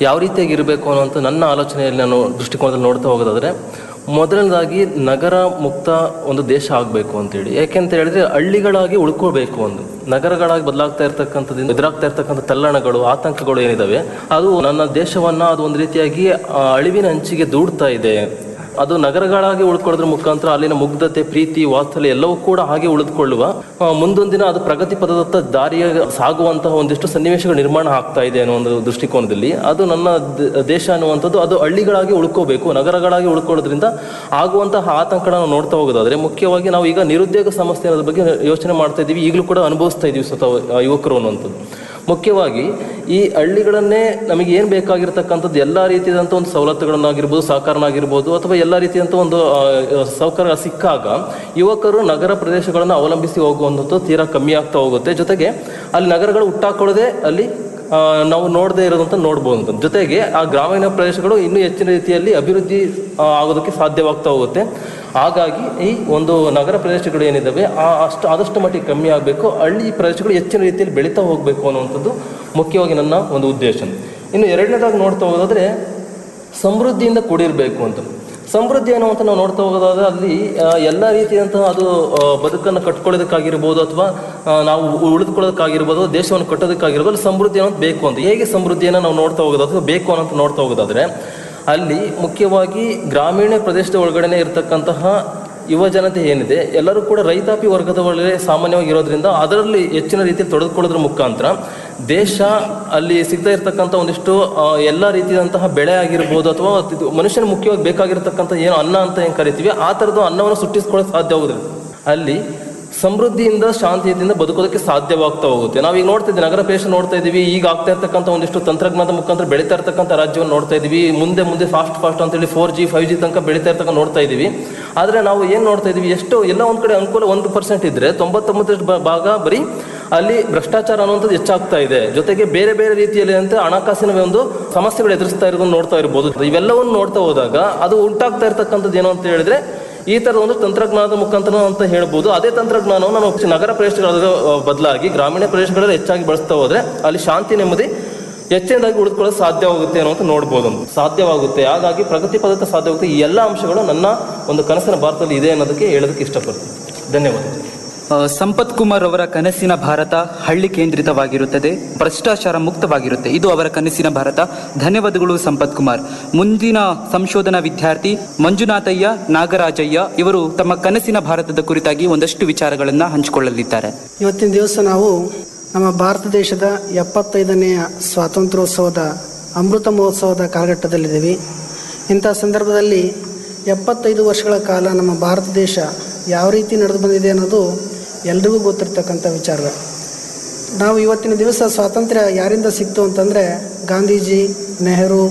Speaker 22: ಯಾವ ರೀತಿಯಾಗಿ ಇರಬೇಕು ಅನ್ನೋಂಥ ನನ್ನ ಆಲೋಚನೆಯಲ್ಲಿ ನಾನು ದೃಷ್ಟಿಕೋನದಲ್ಲಿ ನೋಡ್ತಾ ಹೋಗೋದಾದ್ರೆ ಮೊದಲನೇದಾಗಿ ನಗರ ಮುಕ್ತ ಒಂದು ದೇಶ ಆಗಬೇಕು ಅಂತೇಳಿ ಯಾಕೆಂತ ಹೇಳಿದ್ರೆ ಹಳ್ಳಿಗಳಾಗಿ ಉಳ್ಕೋಬೇಕು ಒಂದು ನಗರಗಳಾಗಿ ಬದಲಾಗ್ತಾ ಇರ್ತಕ್ಕಂಥದ್ದು ಎದುರಾಗ್ತಾ ಇರ್ತಕ್ಕಂಥ ತಲ್ಲಣಗಳು ಆತಂಕಗಳು ಏನಿದಾವೆ ಅದು ನನ್ನ ದೇಶವನ್ನ ಅದು ಒಂದು ರೀತಿಯಾಗಿ ಆ, ಅಳಿವಿನ ಅಂಚಿಗೆ ದೂಡ್ತಾ ಇದೆ ಅದು ನಗರಗಳಾಗಿ ಉಳ್ಕೊಳ್ಳೋದ್ರ ಮುಖಾಂತರ ಅಲ್ಲಿನ ಮುಗ್ಧತೆ ಪ್ರೀತಿ ವಾತ್ಸಲ್ಯ ಎಲ್ಲವೂ ಕೂಡ ಹಾಗೆ ಉಳಿದುಕೊಳ್ಳುವ ಆ, ಮುಂದೊಂದು ದಿನ ಅದು ಪ್ರಗತಿ ಪದದತ್ತ ದಾರಿಯ ಸಾಗುವಂತಹ ಒಂದಿಷ್ಟು ಸನ್ನಿವೇಶಗಳು ನಿರ್ಮಾಣ ಆಗ್ತಾ ಇದೆ ಅನ್ನೋ ಒಂದು ದೃಷ್ಟಿಕೋನದಲ್ಲಿ ಅದು ನನ್ನ ದ- ದೇಶ ಅನ್ನುವಂಥದ್ದು ಅದು ಹಳ್ಳಿಗಳಾಗಿ ಉಳ್ಕೋಬೇಕು ನಗರಗಳಾಗಿ ಉಳ್ಕೊಳ್ಳೋದ್ರಿಂದ ಆಗುವಂತಹ ಆತಂಕನ ನಾವು ನೋಡ್ತಾ ಹೋಗೋದಾದ್ರೆ ಮುಖ್ಯವಾಗಿ ನಾವು ಈಗ ನಿರುದ್ಯೋಗ ಸಮಸ್ಯೆ ಅನ್ನೋದ್ರ ಬಗ್ಗೆ ಯೋಚನೆ ಮಾಡ್ತಾ ಇದ್ದೀವಿ ಈಗಲೂ ಕೂಡ ಅನುಭವಿಸ್ತಾ ಇದ್ದೀವಿ ಸ್ವತಃ ಆ, ಯುವಕರು ಅನ್ನುವಂಥದ್ದು ಮುಖ್ಯವಾಗಿ ಈ ಹಳ್ಳಿಗಳನ್ನೇ ನಮಗೆ ಏನು ಬೇಕಾಗಿರ್ತಕ್ಕಂಥದ್ದು ಎಲ್ಲ ರೀತಿಯಾದಂಥ ಒಂದು ಸವಲತ್ತುಗಳನ್ನಾಗಿರ್ಬೋದು ಸಹಕಾರನಾಗಿರ್ಬೋದು ಅಥವಾ ಎಲ್ಲ ರೀತಿಯಂಥ ಒಂದು ಆ, ಸೌಕರ್ಯ ಸಿಕ್ಕಾಗ ಯುವಕರು ನಗರ ಪ್ರದೇಶಗಳನ್ನು ಅವಲಂಬಿಸಿ ಹೋಗುವಂಥದ್ದು ತೀರಾ ಕಮ್ಮಿ ಆಗ್ತಾ ಹೋಗುತ್ತೆ ಜೊತೆಗೆ ಅಲ್ಲಿ ನಗರಗಳು ಹುಟ್ಟಾಕೊಳ್ಳೋದೇ ಅಲ್ಲಿ ಆ, ನಾವು ನೋಡದೇ ಇರೋದಂತ ನೋಡ್ಬೋದು ಜೊತೆಗೆ ಆ ಗ್ರಾಮೀಣ ಪ್ರದೇಶಗಳು ಇನ್ನೂ ಹೆಚ್ಚಿನ ರೀತಿಯಲ್ಲಿ ಅಭಿವೃದ್ಧಿ ಆ, ಆಗೋದಕ್ಕೆ ಸಾಧ್ಯವಾಗ್ತಾ ಹೋಗುತ್ತೆ ಹಾಗಾಗಿ ಈ ಒಂದು ನಗರ ಪ್ರದೇಶಗಳು ಏನಿದ್ದಾವೆ ಆ ಅಷ್ಟು ಆದಷ್ಟು ಮಟ್ಟಿಗೆ ಕಮ್ಮಿ ಆಗಬೇಕು ಹಳ್ಳಿ ಪ್ರದೇಶಗಳು ಹೆಚ್ಚಿನ ರೀತಿಯಲ್ಲಿ ಬೆಳೀತಾ ಹೋಗಬೇಕು ಅನ್ನುವಂಥದ್ದು ಮುಖ್ಯವಾಗಿ ನನ್ನ ಒಂದು ಉದ್ದೇಶ ಇನ್ನು ಎರಡನೇದಾಗಿ ನೋಡ್ತಾ ಹೋಗೋದಾದ್ರೆ ಸಮೃದ್ಧಿಯಿಂದ ಕೂಡಿರಬೇಕು ಅಂತ ಸಮೃದ್ಧಿ ಅನ್ನುವಂಥ ನಾವು ನೋಡ್ತಾ ಹೋಗೋದಾದ್ರೆ ಅಲ್ಲಿ ಆ, ಎಲ್ಲ ರೀತಿಯಂತಹ ಅದು ಆ, ಬದುಕನ್ನು ಕಟ್ಕೊಳ್ಳೋದಕ್ಕಾಗಿರ್ಬೋದು ಅಥವಾ ಆ, ನಾವು ಉಳಿದುಕೊಳ್ಳೋದಕ್ಕಾಗಿರ್ಬೋದು ದೇಶವನ್ನು ಕಟ್ಟೋದಕ್ಕಾಗಿರ್ಬೋದು ಅಲ್ಲಿ ಸಮೃದ್ಧಿ ಅನ್ನೋದು ಬೇಕು ಅಂತ ಹೇಗೆ ಸಮೃದ್ಧಿಯನ್ನು ನಾವು ನೋಡ್ತಾ ಹೋಗೋದಾದ್ರೆ ಬೇಕು ಅನ್ನೋದು ನೋಡ್ತಾ ಹೋಗೋದಾದ್ರೆ ಅಲ್ಲಿ ಮುಖ್ಯವಾಗಿ ಗ್ರಾಮೀಣ ಪ್ರದೇಶದ ಒಳಗಡೆನೆ ಇರತಕ್ಕಂತಹ ಯುವ ಜನತೆ ಏನಿದೆ ಎಲ್ಲರೂ ಕೂಡ ರೈತಾಪಿ ವರ್ಗದ ಒಳಗೆ ಸಾಮಾನ್ಯವಾಗಿ ಇರೋದ್ರಿಂದ ಅದರಲ್ಲಿ ಹೆಚ್ಚಿನ ರೀತಿಯಲ್ಲಿ ತೊಡೆದುಕೊಳ್ಳೋದ್ರ ಮುಖಾಂತರ ದೇಶ ಅಲ್ಲಿ ಸಿಗ್ತಾ ಇರ್ತಕ್ಕಂಥ ಒಂದಿಷ್ಟು ಆ, ಎಲ್ಲ ರೀತಿಯಾದಂತಹ ಬೆಳೆ ಆಗಿರ್ಬೋದು ಅಥವಾ ಇದು ಮನುಷ್ಯನ ಮುಖ್ಯವಾಗಿ ಬೇಕಾಗಿರ್ತಕ್ಕಂಥ ಏನು ಅನ್ನ ಅಂತ ಏನು ಕರಿತೀವಿ ಆ ಥರದ್ದು ಅನ್ನವನ್ನು ಸೃಷ್ಟಿಸ್ಕೊಳ್ಳೋಕೆ ಸಾಧ್ಯ ಆಗೋದಿಲ್ಲ ಅಲ್ಲಿ ಸಮೃದ್ಧಿಯಿಂದ ಶಾಂತಿಯಿಂದ ಬದುಕೋದಕ್ಕೆ ಸಾಧ್ಯವಾಗ್ತಾ ಹೋಗುತ್ತೆ ನಾವೀಗ ನೋಡ್ತಾ ಇದ್ದೀವಿ ನಗರ ಪ್ರದೇಶ ನೋಡ್ತಾ ಇದ್ದೀವಿ ಈಗ ಆಗ್ತಾ ಇರ್ತಕ್ಕಂಥ ಒಂದಿಷ್ಟು ತಂತ್ರಜ್ಞಾನದ ಮುಖಾಂತರ ಬೆಳೀತಾ ಇರ್ತಕ್ಕಂಥ ರಾಜ್ಯವನ್ನು ನೋಡ್ತಾ ಇದ್ದೀವಿ ಮುಂದೆ ಮುಂದೆ ಫಾಸ್ಟ್ ಫಾಸ್ಟ್ ಅಂತೇಳಿ ಫೋರ್ ಜಿ ಫೈವ್ ಜಿ ತನಕ ಬೆಳೀತಾ ಇರ್ತಕ್ಕ ನೋಡ್ತಾ ಇದ್ದೀವಿ ಆದರೆ ನಾವು ಏನು ನೋಡ್ತಾ ಇದ್ದೀವಿ ಎಷ್ಟು ಎಲ್ಲ ಒಂದು ಕಡೆ ಅನುಕೂಲ ಒಂದು ಪರ್ಸೆಂಟ್ ಇದ್ರೆ ತೊಂಬತ್ತೊಂಬತ್ತರಷ್ಟು ಬ- ಭಾಗ ಬರೀ ಅಲ್ಲಿ ಭ್ರಷ್ಟಾಚಾರ ಅನ್ನುವಂಥದ್ದು ಹೆಚ್ಚಾಗ್ತಾ ಇದೆ ಜೊತೆಗೆ ಬೇರೆ ಬೇರೆ ರೀತಿಯಲ್ಲಿ ಅಂತ ಹಣಕಾಸಿನ ಒಂದು ಸಮಸ್ಯೆಗಳು ಎದುರಿಸ್ತಾ ಇರೋದನ್ನು ನೋಡ್ತಾ ಇರ್ಬೋದು ಇವೆಲ್ಲವನ್ನು ನೋಡ್ತಾ ಹೋದಾಗ ಅದು ಉಂಟಾಗ್ತಾ ಇರ್ತಕ್ಕಂಥದ್ದು ಏನು ಅಂತ ಹೇಳಿದ್ರೆ ಈ ಥರದ ಒಂದು ತಂತ್ರಜ್ಞಾನದ ಮುಖಾಂತರ ಅಂತ ಹೇಳ್ಬೋದು ಅದೇ ತಂತ್ರಜ್ಞಾನವನ್ನು ನಾವು ನಗರ ಪ್ರದೇಶಗಳ ಬದಲಾಗಿ ಗ್ರಾಮೀಣ ಪ್ರದೇಶಗಳಲ್ಲಿ ಹೆಚ್ಚಾಗಿ ಬಳಸ್ತಾ ಹೋದ್ರೆ ಅಲ್ಲಿ ಶಾಂತಿ ನೆಮ್ಮದಿ ಹೆಚ್ಚಿನದಾಗಿ ಉಳಿದುಕೊಳ್ಳೋದು ಸಾಧ್ಯವಾಗುತ್ತೆ ಅನ್ನೋದು ನೋಡ್ಬೋದು ಅಂತ ಸಾಧ್ಯವಾಗುತ್ತೆ ಹಾಗಾಗಿ ಪ್ರಗತಿ ಪದಕ ಸಾಧ್ಯವಾಗುತ್ತೆ ಈ ಎಲ್ಲ ಅಂಶಗಳು ನನ್ನ ಒಂದು ಕನಸಿನ ಭಾರತದಲ್ಲಿ ಇದೆ ಅನ್ನೋದಕ್ಕೆ ಹೇಳೋದಕ್ಕೆ ಇಷ್ಟಪಡ್ತೀನಿ ಧನ್ಯವಾದ
Speaker 17: ಆ, ಸಂಪತ್ ಕುಮಾರ್ ಅವರ ಕನಸಿನ ಭಾರತ ಹಳ್ಳಿ ಕೇಂದ್ರಿತವಾಗಿರುತ್ತದೆ ಭ್ರಷ್ಟಾಚಾರ ಮುಕ್ತವಾಗಿರುತ್ತೆ ಇದು ಅವರ ಕನಸಿನ ಭಾರತ ಧನ್ಯವಾದಗಳು ಸಂಪತ್ ಕುಮಾರ್ ಮುಂದಿನ ಸಂಶೋಧನಾ ವಿದ್ಯಾರ್ಥಿ ಮಂಜುನಾಥಯ್ಯ ನಾಗರಾಜಯ್ಯ ಇವರು ತಮ್ಮ ಕನಸಿನ ಭಾರತದ ಕುರಿತಾಗಿ ಒಂದಷ್ಟು ವಿಚಾರಗಳನ್ನು ಹಂಚಿಕೊಳ್ಳಲಿದ್ದಾರೆ
Speaker 3: ಇವತ್ತಿನ ದಿವಸ ನಾವು ನಮ್ಮ ಭಾರತ ದೇಶದ ಎಪ್ಪತ್ತೈದನೆಯ ಸ್ವಾತಂತ್ರ್ಯೋತ್ಸವದ ಅಮೃತ ಮಹೋತ್ಸವದ ಕಾಲಘಟ್ಟದಲ್ಲಿದ್ದೀವಿ ಇಂಥ ಸಂದರ್ಭದಲ್ಲಿ ಎಪ್ಪತ್ತೈದು ವರ್ಷಗಳ ಕಾಲ ನಮ್ಮ ಭಾರತ ದೇಶ ಯಾವ ರೀತಿ ನಡೆದು ಬಂದಿದೆ ಅನ್ನೋದು ಎಲ್ರಿಗೂ ಗೊತ್ತಿರ್ತಕ್ಕಂಥ ವಿಚಾರವೇ ನಾವು ಇವತ್ತಿನ ದಿವಸ ಸ್ವಾತಂತ್ರ್ಯ ಯಾರಿಂದ ಸಿಕ್ತು ಅಂತಂದರೆ ಗಾಂಧೀಜಿ ನೆಹರು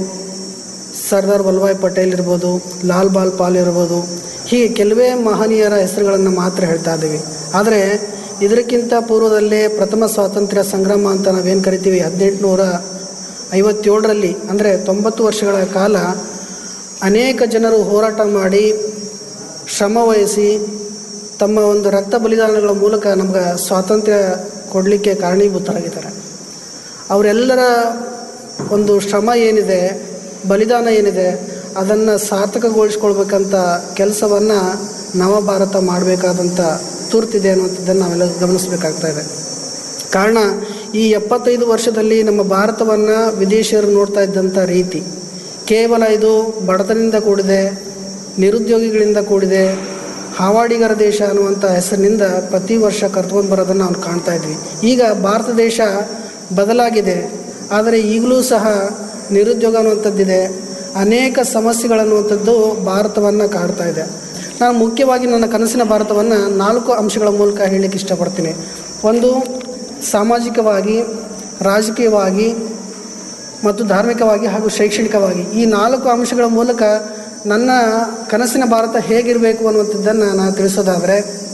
Speaker 3: ಸರ್ದಾರ್ ವಲ್ಲಭಾಯ್ ಪಟೇಲ್ ಇರ್ಬೋದು ಲಾಲ್ ಬಾಲ್ ಪಾಲ್ ಇರ್ಬೋದು ಹೀಗೆ ಕೆಲವೇ ಮಹನೀಯರ ಹೆಸರುಗಳನ್ನು ಮಾತ್ರ ಹೇಳ್ತಾ ಇದ್ದೀವಿ ಆದರೆ ಇದಕ್ಕಿಂತ ಪೂರ್ವದಲ್ಲೇ ಪ್ರಥಮ ಸ್ವಾತಂತ್ರ್ಯ ಸಂಗ್ರಾಮ ಅಂತ ನಾವೇನು ಕರಿತೀವಿ ಹದಿನೆಂಟುನೂರ ಐವತ್ತೇಳರಲ್ಲಿ ಅಂದರೆ ತೊಂಬತ್ತು ವರ್ಷಗಳ ಕಾಲ ಅನೇಕ ಜನರು ಹೋರಾಟ ಮಾಡಿ ಶ್ರಮ ವಹಿಸಿ ತಮ್ಮ ಒಂದು ರಕ್ತ ಬಲಿದಾನಗಳ ಮೂಲಕ ನಮ್ಗೆ ಸ್ವಾತಂತ್ರ್ಯ ಕೊಡಲಿಕ್ಕೆ ಕಾರಣೀಭೂತರಾಗಿದ್ದಾರೆ ಅವರೆಲ್ಲರ ಒಂದು ಶ್ರಮ ಏನಿದೆ ಬಲಿದಾನ ಏನಿದೆ ಅದನ್ನು ಸಾರ್ಥಕಗೊಳಿಸ್ಕೊಳ್ಬೇಕಂತ ಕೆಲಸವನ್ನು ನವಭಾರತ ಮಾಡಬೇಕಾದಂಥ ತುರ್ತಿದೆ ಅನ್ನುವಂಥದ್ದನ್ನು ನಾವೆಲ್ಲ ಗಮನಿಸಬೇಕಾಗ್ತಾ ಇದೆ ಕಾರಣ ಈ ಎಪ್ಪತ್ತೈದು ವರ್ಷದಲ್ಲಿ ನಮ್ಮ ಭಾರತವನ್ನು ವಿದೇಶಿಯರು ನೋಡ್ತಾ ಇದ್ದಂಥ ರೀತಿ ಕೇವಲ ಇದು ಬಡತನದಿಂದ ಕೂಡಿದೆ ನಿರುದ್ಯೋಗಿಗಳಿಂದ ಕೂಡಿದೆ ಹಾವಾಡಿಗರ ದೇಶ ಅನ್ನುವಂಥ ಹೆಸರಿನಿಂದ ಪ್ರತಿ ವರ್ಷ ಕರ್ತ್ಕೊಂಡು ಬರೋದನ್ನು ನಾವು ಕಾಣ್ತಾ ಇದ್ವಿ ಈಗ ಭಾರತ ದೇಶ ಬದಲಾಗಿದೆ ಆದರೆ ಈಗಲೂ ಸಹ ನಿರುದ್ಯೋಗ ಅನ್ನುವಂಥದ್ದಿದೆ ಅನೇಕ ಸಮಸ್ಯೆಗಳನ್ನುವಂಥದ್ದು ಭಾರತವನ್ನು ಕಾಡ್ತಾ ಇದೆ ನಾನು ಮುಖ್ಯವಾಗಿ ನನ್ನ ಕನಸಿನ ಭಾರತವನ್ನು ನಾಲ್ಕು ಅಂಶಗಳ ಮೂಲಕ ಹೇಳಲಿಕ್ಕೆ ಇಷ್ಟಪಡ್ತೀನಿ ಒಂದು ಸಾಮಾಜಿಕವಾಗಿ ರಾಜಕೀಯವಾಗಿ ಮತ್ತು ಧಾರ್ಮಿಕವಾಗಿ ಹಾಗೂ ಶೈಕ್ಷಣಿಕವಾಗಿ ಈ ನಾಲ್ಕು ಅಂಶಗಳ ಮೂಲಕ ನನ್ನ ಕನಸಿನ ಭಾರತ ಹೇಗಿರಬೇಕು ಅನ್ನುವಂಥದ್ದನ್ನು ನಾನು ತಿಳಿಸೋದಾದರೆ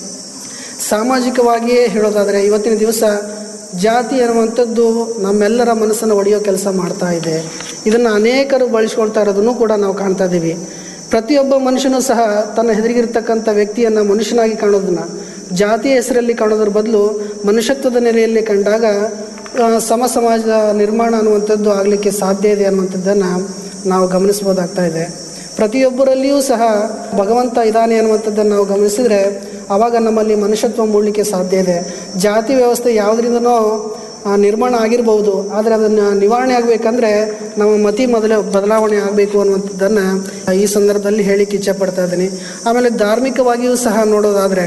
Speaker 3: ಸಾಮಾಜಿಕವಾಗಿಯೇ ಹೇಳೋದಾದರೆ ಇವತ್ತಿನ ದಿವಸ ಜಾತಿ ಅನ್ನುವಂಥದ್ದು ನಮ್ಮೆಲ್ಲರ ಮನಸ್ಸನ್ನು ಒಡೆಯೋ ಕೆಲಸ ಮಾಡ್ತಾ ಇದೆ ಇದನ್ನು ಅನೇಕರು ಬಳಸ್ಕೊಳ್ತಾ ಇರೋದನ್ನು ಕೂಡ ನಾವು ಕಾಣ್ತಾ ಇದ್ದೀವಿ ಪ್ರತಿಯೊಬ್ಬ ಮನುಷ್ಯನೂ ಸಹ ತನ್ನ ಎದುರಿಗಿರ್ತಕ್ಕಂಥ ವ್ಯಕ್ತಿಯನ್ನು ಮನುಷ್ಯನಾಗಿ ಕಾಣೋದನ್ನ ಜಾತಿಯ ಹೆಸರಲ್ಲಿ ಕಾಣೋದ್ರ ಬದಲು ಮನುಷ್ಯತ್ವದ ನೆಲೆಯಲ್ಲಿ ಕಂಡಾಗ ಆ, ಸಮ ಸಮಾಜ ನಿರ್ಮಾಣ ಅನ್ನುವಂಥದ್ದು ಆಗಲಿಕ್ಕೆ ಸಾಧ್ಯ ಇದೆ ಅನ್ನುವಂಥದ್ದನ್ನು ನಾವು ಗಮನಿಸ್ಬೋದಾಗ್ತಾ ಇದೆ ಪ್ರತಿಯೊಬ್ಬರಲ್ಲಿಯೂ ಸಹ ಭಗವಂತ ಇದ್ದಾನೆ ಅನ್ನುವಂಥದ್ದನ್ನು ನಾವು ಗಮನಿಸಿದರೆ ಆವಾಗ ನಮ್ಮಲ್ಲಿ ಮನುಷ್ಯತ್ವ ಮೂಡಲಿಕ್ಕೆ ಸಾಧ್ಯ ಇದೆ ಜಾತಿ ವ್ಯವಸ್ಥೆ ಯಾವುದರಿಂದನೋ ಆ, ನಿರ್ಮಾಣ ಆಗಿರ್ಬೋದು ಆದರೆ ಅದನ್ನು ನಿವಾರಣೆ ಆಗಬೇಕಂದ್ರೆ ನಮ್ಮ ಮತಿ ಮೊದಲ ಬದಲಾವಣೆ ಆಗಬೇಕು ಅನ್ನುವಂಥದ್ದನ್ನು ಈ ಸಂದರ್ಭದಲ್ಲಿ ಹೇಳಿಕ್ಕೆ ಇಚ್ಛೆಪಡ್ತಾ ಇದ್ದೀನಿ ಆಮೇಲೆ ಧಾರ್ಮಿಕವಾಗಿಯೂ ಸಹ ನೋಡೋದಾದರೆ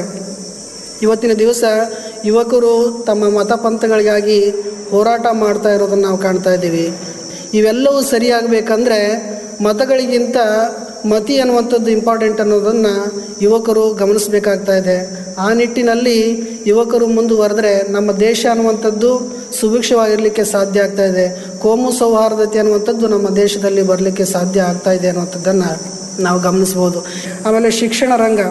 Speaker 3: ಇವತ್ತಿನ ದಿವಸ ಯುವಕರು ತಮ್ಮ ಮತ ಪಂಥಗಳಿಗಾಗಿ ಹೋರಾಟ ಮಾಡ್ತಾ ಇರೋದನ್ನು ನಾವು ಕಾಣ್ತಾ ಇದ್ದೀವಿ ಇವೆಲ್ಲವೂ ಸರಿಯಾಗಬೇಕಂದ್ರೆ ಮತಗಳಿಗಿಂತ ಮತಿ ಅನ್ನುವಂಥದ್ದು ಇಂಪಾರ್ಟೆಂಟ್ ಅನ್ನೋದನ್ನು ಯುವಕರು ಗಮನಿಸಬೇಕಾಗ್ತಾ ಇದೆ ಆ ನಿಟ್ಟಿನಲ್ಲಿ ಯುವಕರು ಮುಂದುವರೆದ್ರೆ ನಮ್ಮ ದೇಶ ಅನ್ನುವಂಥದ್ದು ಸುಭಿಕ್ಷವಾಗಿರಲಿಕ್ಕೆ ಸಾಧ್ಯ ಆಗ್ತಾ ಇದೆ ಕೋಮು ಸೌಹಾರ್ದತೆ ಅನ್ನುವಂಥದ್ದು ನಮ್ಮ ದೇಶದಲ್ಲಿ ಬರಲಿಕ್ಕೆ ಸಾಧ್ಯ ಆಗ್ತಾ ಇದೆ ಅನ್ನುವಂಥದ್ದನ್ನು ನಾವು ಗಮನಿಸ್ಬೋದು ಆಮೇಲೆ ಶಿಕ್ಷಣ ರಂಗ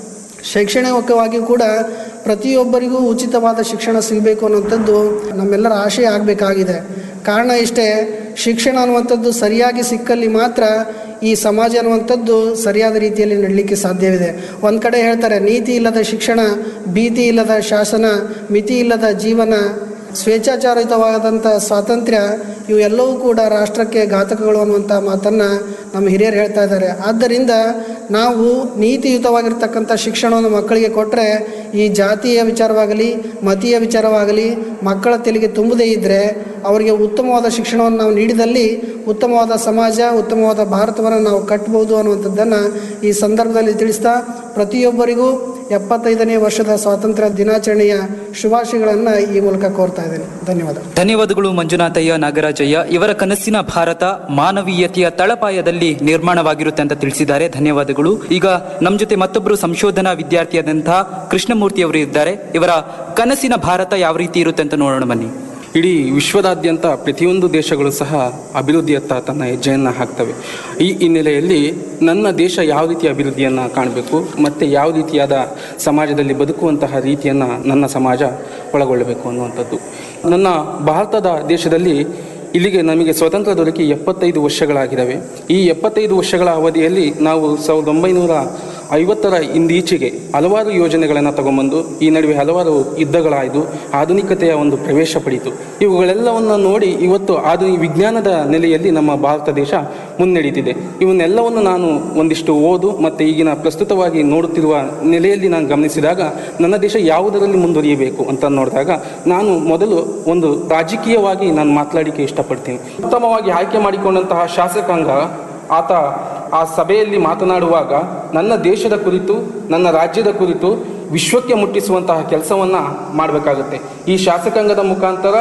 Speaker 3: ಶೈಕ್ಷಣಿಕವಾಗಿ ಕೂಡ ಪ್ರತಿಯೊಬ್ಬರಿಗೂ ಉಚಿತವಾದ ಶಿಕ್ಷಣ ಸಿಗಬೇಕು ಅನ್ನುವಂಥದ್ದು ನಮ್ಮೆಲ್ಲರ ಆಶಯ ಆಗಬೇಕಾಗಿದೆ ಕಾರಣ ಇಷ್ಟೇ ಶಿಕ್ಷಣ ಅನ್ನುವಂಥದ್ದು ಸರಿಯಾಗಿ ಸಿಕ್ಕಲ್ಲಿ ಮಾತ್ರ ಈ ಸಮಾಜ ಅನ್ನುವಂಥದ್ದು ಸರಿಯಾದ ರೀತಿಯಲ್ಲಿ ನಡಲಿಕ್ಕೆ ಸಾಧ್ಯವಿದೆ ಒಂದು ಕಡೆ ಹೇಳ್ತಾರೆ ನೀತಿ ಇಲ್ಲದ ಶಿಕ್ಷಣ ಭೀತಿ ಇಲ್ಲದ ಶಾಸನ ಮಿತಿ ಇಲ್ಲದ ಜೀವನ ಸ್ವೇಚ್ಛಾಚಾರಿತವಾದಂಥ ಸ್ವಾತಂತ್ರ್ಯ ಇವೆಲ್ಲವೂ ಕೂಡ ರಾಷ್ಟ್ರಕ್ಕೆ ಘಾತಕಗಳು ಅನ್ನುವಂಥ ಮಾತನ್ನು ನಮ್ಮ ಹಿರಿಯರು ಹೇಳ್ತಾ ಇದ್ದಾರೆ ಆದ್ದರಿಂದ ನಾವು ನೀತಿಯುತವಾಗಿರ್ತಕ್ಕಂಥ ಶಿಕ್ಷಣವನ್ನು ಮಕ್ಕಳಿಗೆ ಕೊಟ್ಟರೆ ಈ ಜಾತಿಯ ವಿಚಾರವಾಗಲಿ ಮತೀಯ ವಿಚಾರವಾಗಲಿ ಮಕ್ಕಳ ತೆಲಿಗೆ ತುಂಬದೇ ಇದ್ದರೆ ಅವರಿಗೆ ಉತ್ತಮವಾದ ಶಿಕ್ಷಣವನ್ನು ನಾವು ನೀಡಿದಲ್ಲಿ ಉತ್ತಮವಾದ ಸಮಾಜ ಉತ್ತಮವಾದ ಭಾರತವನ್ನು ನಾವು ಕಟ್ಬೋದು ಅನ್ನುವಂಥದ್ದನ್ನು ಈ ಸಂದರ್ಭದಲ್ಲಿ ತಿಳಿಸ್ತಾ ಪ್ರತಿಯೊಬ್ಬರಿಗೂ ಎಪ್ಪತ್ತೈದನೇ ವರ್ಷದ ಸ್ವಾತಂತ್ರ್ಯ ದಿನಾಚರಣೆಯ ಶುಭಾಶಯಗಳನ್ನು ಈ ಮೂಲಕ ಕೋರ್ತಾ ಇದ್ದೇನೆ ಧನ್ಯವಾದ
Speaker 17: ಧನ್ಯವಾದಗಳು ಮಂಜುನಾಥಯ್ಯ ನಾಗರಾಜಯ್ಯ ಇವರ ಕನಸಿನ ಭಾರತ ಮಾನವೀಯತೆಯ ತಳಪಾಯದಲ್ಲಿ ನಿರ್ಮಾಣವಾಗಿರುತ್ತೆ ಅಂತ ತಿಳಿಸಿದ್ದಾರೆ ಧನ್ಯವಾದಗಳು ಈಗ ನಮ್ಮ ಜೊತೆ ಮತ್ತೊಬ್ಬರು ಸಂಶೋಧನಾ ವಿದ್ಯಾರ್ಥಿಯಾದಂತಹ ಕೃಷ್ಣಮೂರ್ತಿ ಅವರು ಇದ್ದಾರೆ ಇವರ ಕನಸಿನ ಭಾರತ ಯಾವ ರೀತಿ ಇರುತ್ತೆ ಅಂತ ನೋಡೋಣ ಬನ್ನಿ
Speaker 2: ಇಡೀ ವಿಶ್ವದಾದ್ಯಂತ ಪ್ರತಿಯೊಂದು ದೇಶಗಳು ಸಹ ಅಭಿವೃದ್ಧಿಯತ್ತ ತನ್ನ ಹೆಜ್ಜೆಯನ್ನು ಹಾಕ್ತವೆ ಈ ಹಿನ್ನೆಲೆಯಲ್ಲಿ ನನ್ನ ದೇಶ ಯಾವ ರೀತಿ ಅಭಿವೃದ್ಧಿಯನ್ನು ಕಾಣಬೇಕು ಮತ್ತು ಯಾವ ರೀತಿಯಾದ ಸಮಾಜದಲ್ಲಿ ಬದುಕುವಂತಹ ರೀತಿಯನ್ನು ನನ್ನ ಸಮಾಜ ಒಳಗೊಳ್ಳಬೇಕು ಅನ್ನುವಂಥದ್ದು ನನ್ನ ಭಾರತದ ದೇಶದಲ್ಲಿ ಇಲ್ಲಿಗೆ ನಮಗೆ ಸ್ವತಂತ್ರ ದೊರಕಿ ಎಪ್ಪತ್ತೈದು ವರ್ಷಗಳಾಗಿದ್ದಾವೆ ಈ ಎಪ್ಪತ್ತೈದು ವರ್ಷಗಳ ಅವಧಿಯಲ್ಲಿ ನಾವು ಸಾವಿರದ ಒಂಬೈನೂರ ಐವತ್ತರ ಇಂದೀಚೆಗೆ ಹಲವಾರು ಯೋಜನೆಗಳನ್ನು ತಗೊಂಬಂದು ಈ ನಡುವೆ ಹಲವಾರು ಯುದ್ಧಗಳಾಯಿತು ಆಧುನಿಕತೆಯ ಒಂದು ಪ್ರವೇಶ ಪಡೀತು ಇವುಗಳೆಲ್ಲವನ್ನು ನೋಡಿ ಇವತ್ತು ಆಧುನಿಕ ವಿಜ್ಞಾನದ ನೆಲೆಯಲ್ಲಿ ನಮ್ಮ ಭಾರತ ದೇಶ ಮುನ್ನಡೀತಿದೆ ಇವನ್ನೆಲ್ಲವನ್ನು ನಾನು ಒಂದಿಷ್ಟು ಓದು ಮತ್ತು ಈಗಿನ ಪ್ರಸ್ತುತವಾಗಿ ನೋಡುತ್ತಿರುವ ನೆಲೆಯಲ್ಲಿ ನಾನು ಗಮನಿಸಿದಾಗ ನನ್ನ ದೇಶ ಯಾವುದರಲ್ಲಿ ಮುಂದುವರಿಯಬೇಕು ಅಂತ ನೋಡಿದಾಗ ನಾನು ಮೊದಲು ಒಂದು ರಾಜಕೀಯವಾಗಿ ನಾನು ಮಾತನಾಡಿಕೆ ಇಷ್ಟಪಡ್ತೀನಿ ಉತ್ತಮವಾಗಿ ಆಯ್ಕೆ ಮಾಡಿಕೊಂಡಂತಹ ಶಾಸಕಾಂಗ ಆತ ಆ ಸಭೆಯಲ್ಲಿ ಮಾತನಾಡುವಾಗ ನನ್ನ ದೇಶದ ಕುರಿತು ನನ್ನ ರಾಜ್ಯದ ಕುರಿತು ವಿಶ್ವಕ್ಕೆ ಮುಟ್ಟಿಸುವಂತಹ ಕೆಲಸವನ್ನು ಮಾಡಬೇಕಾಗುತ್ತೆ ಈ ಶಾಸಕಾಂಗದ ಮುಖಾಂತರ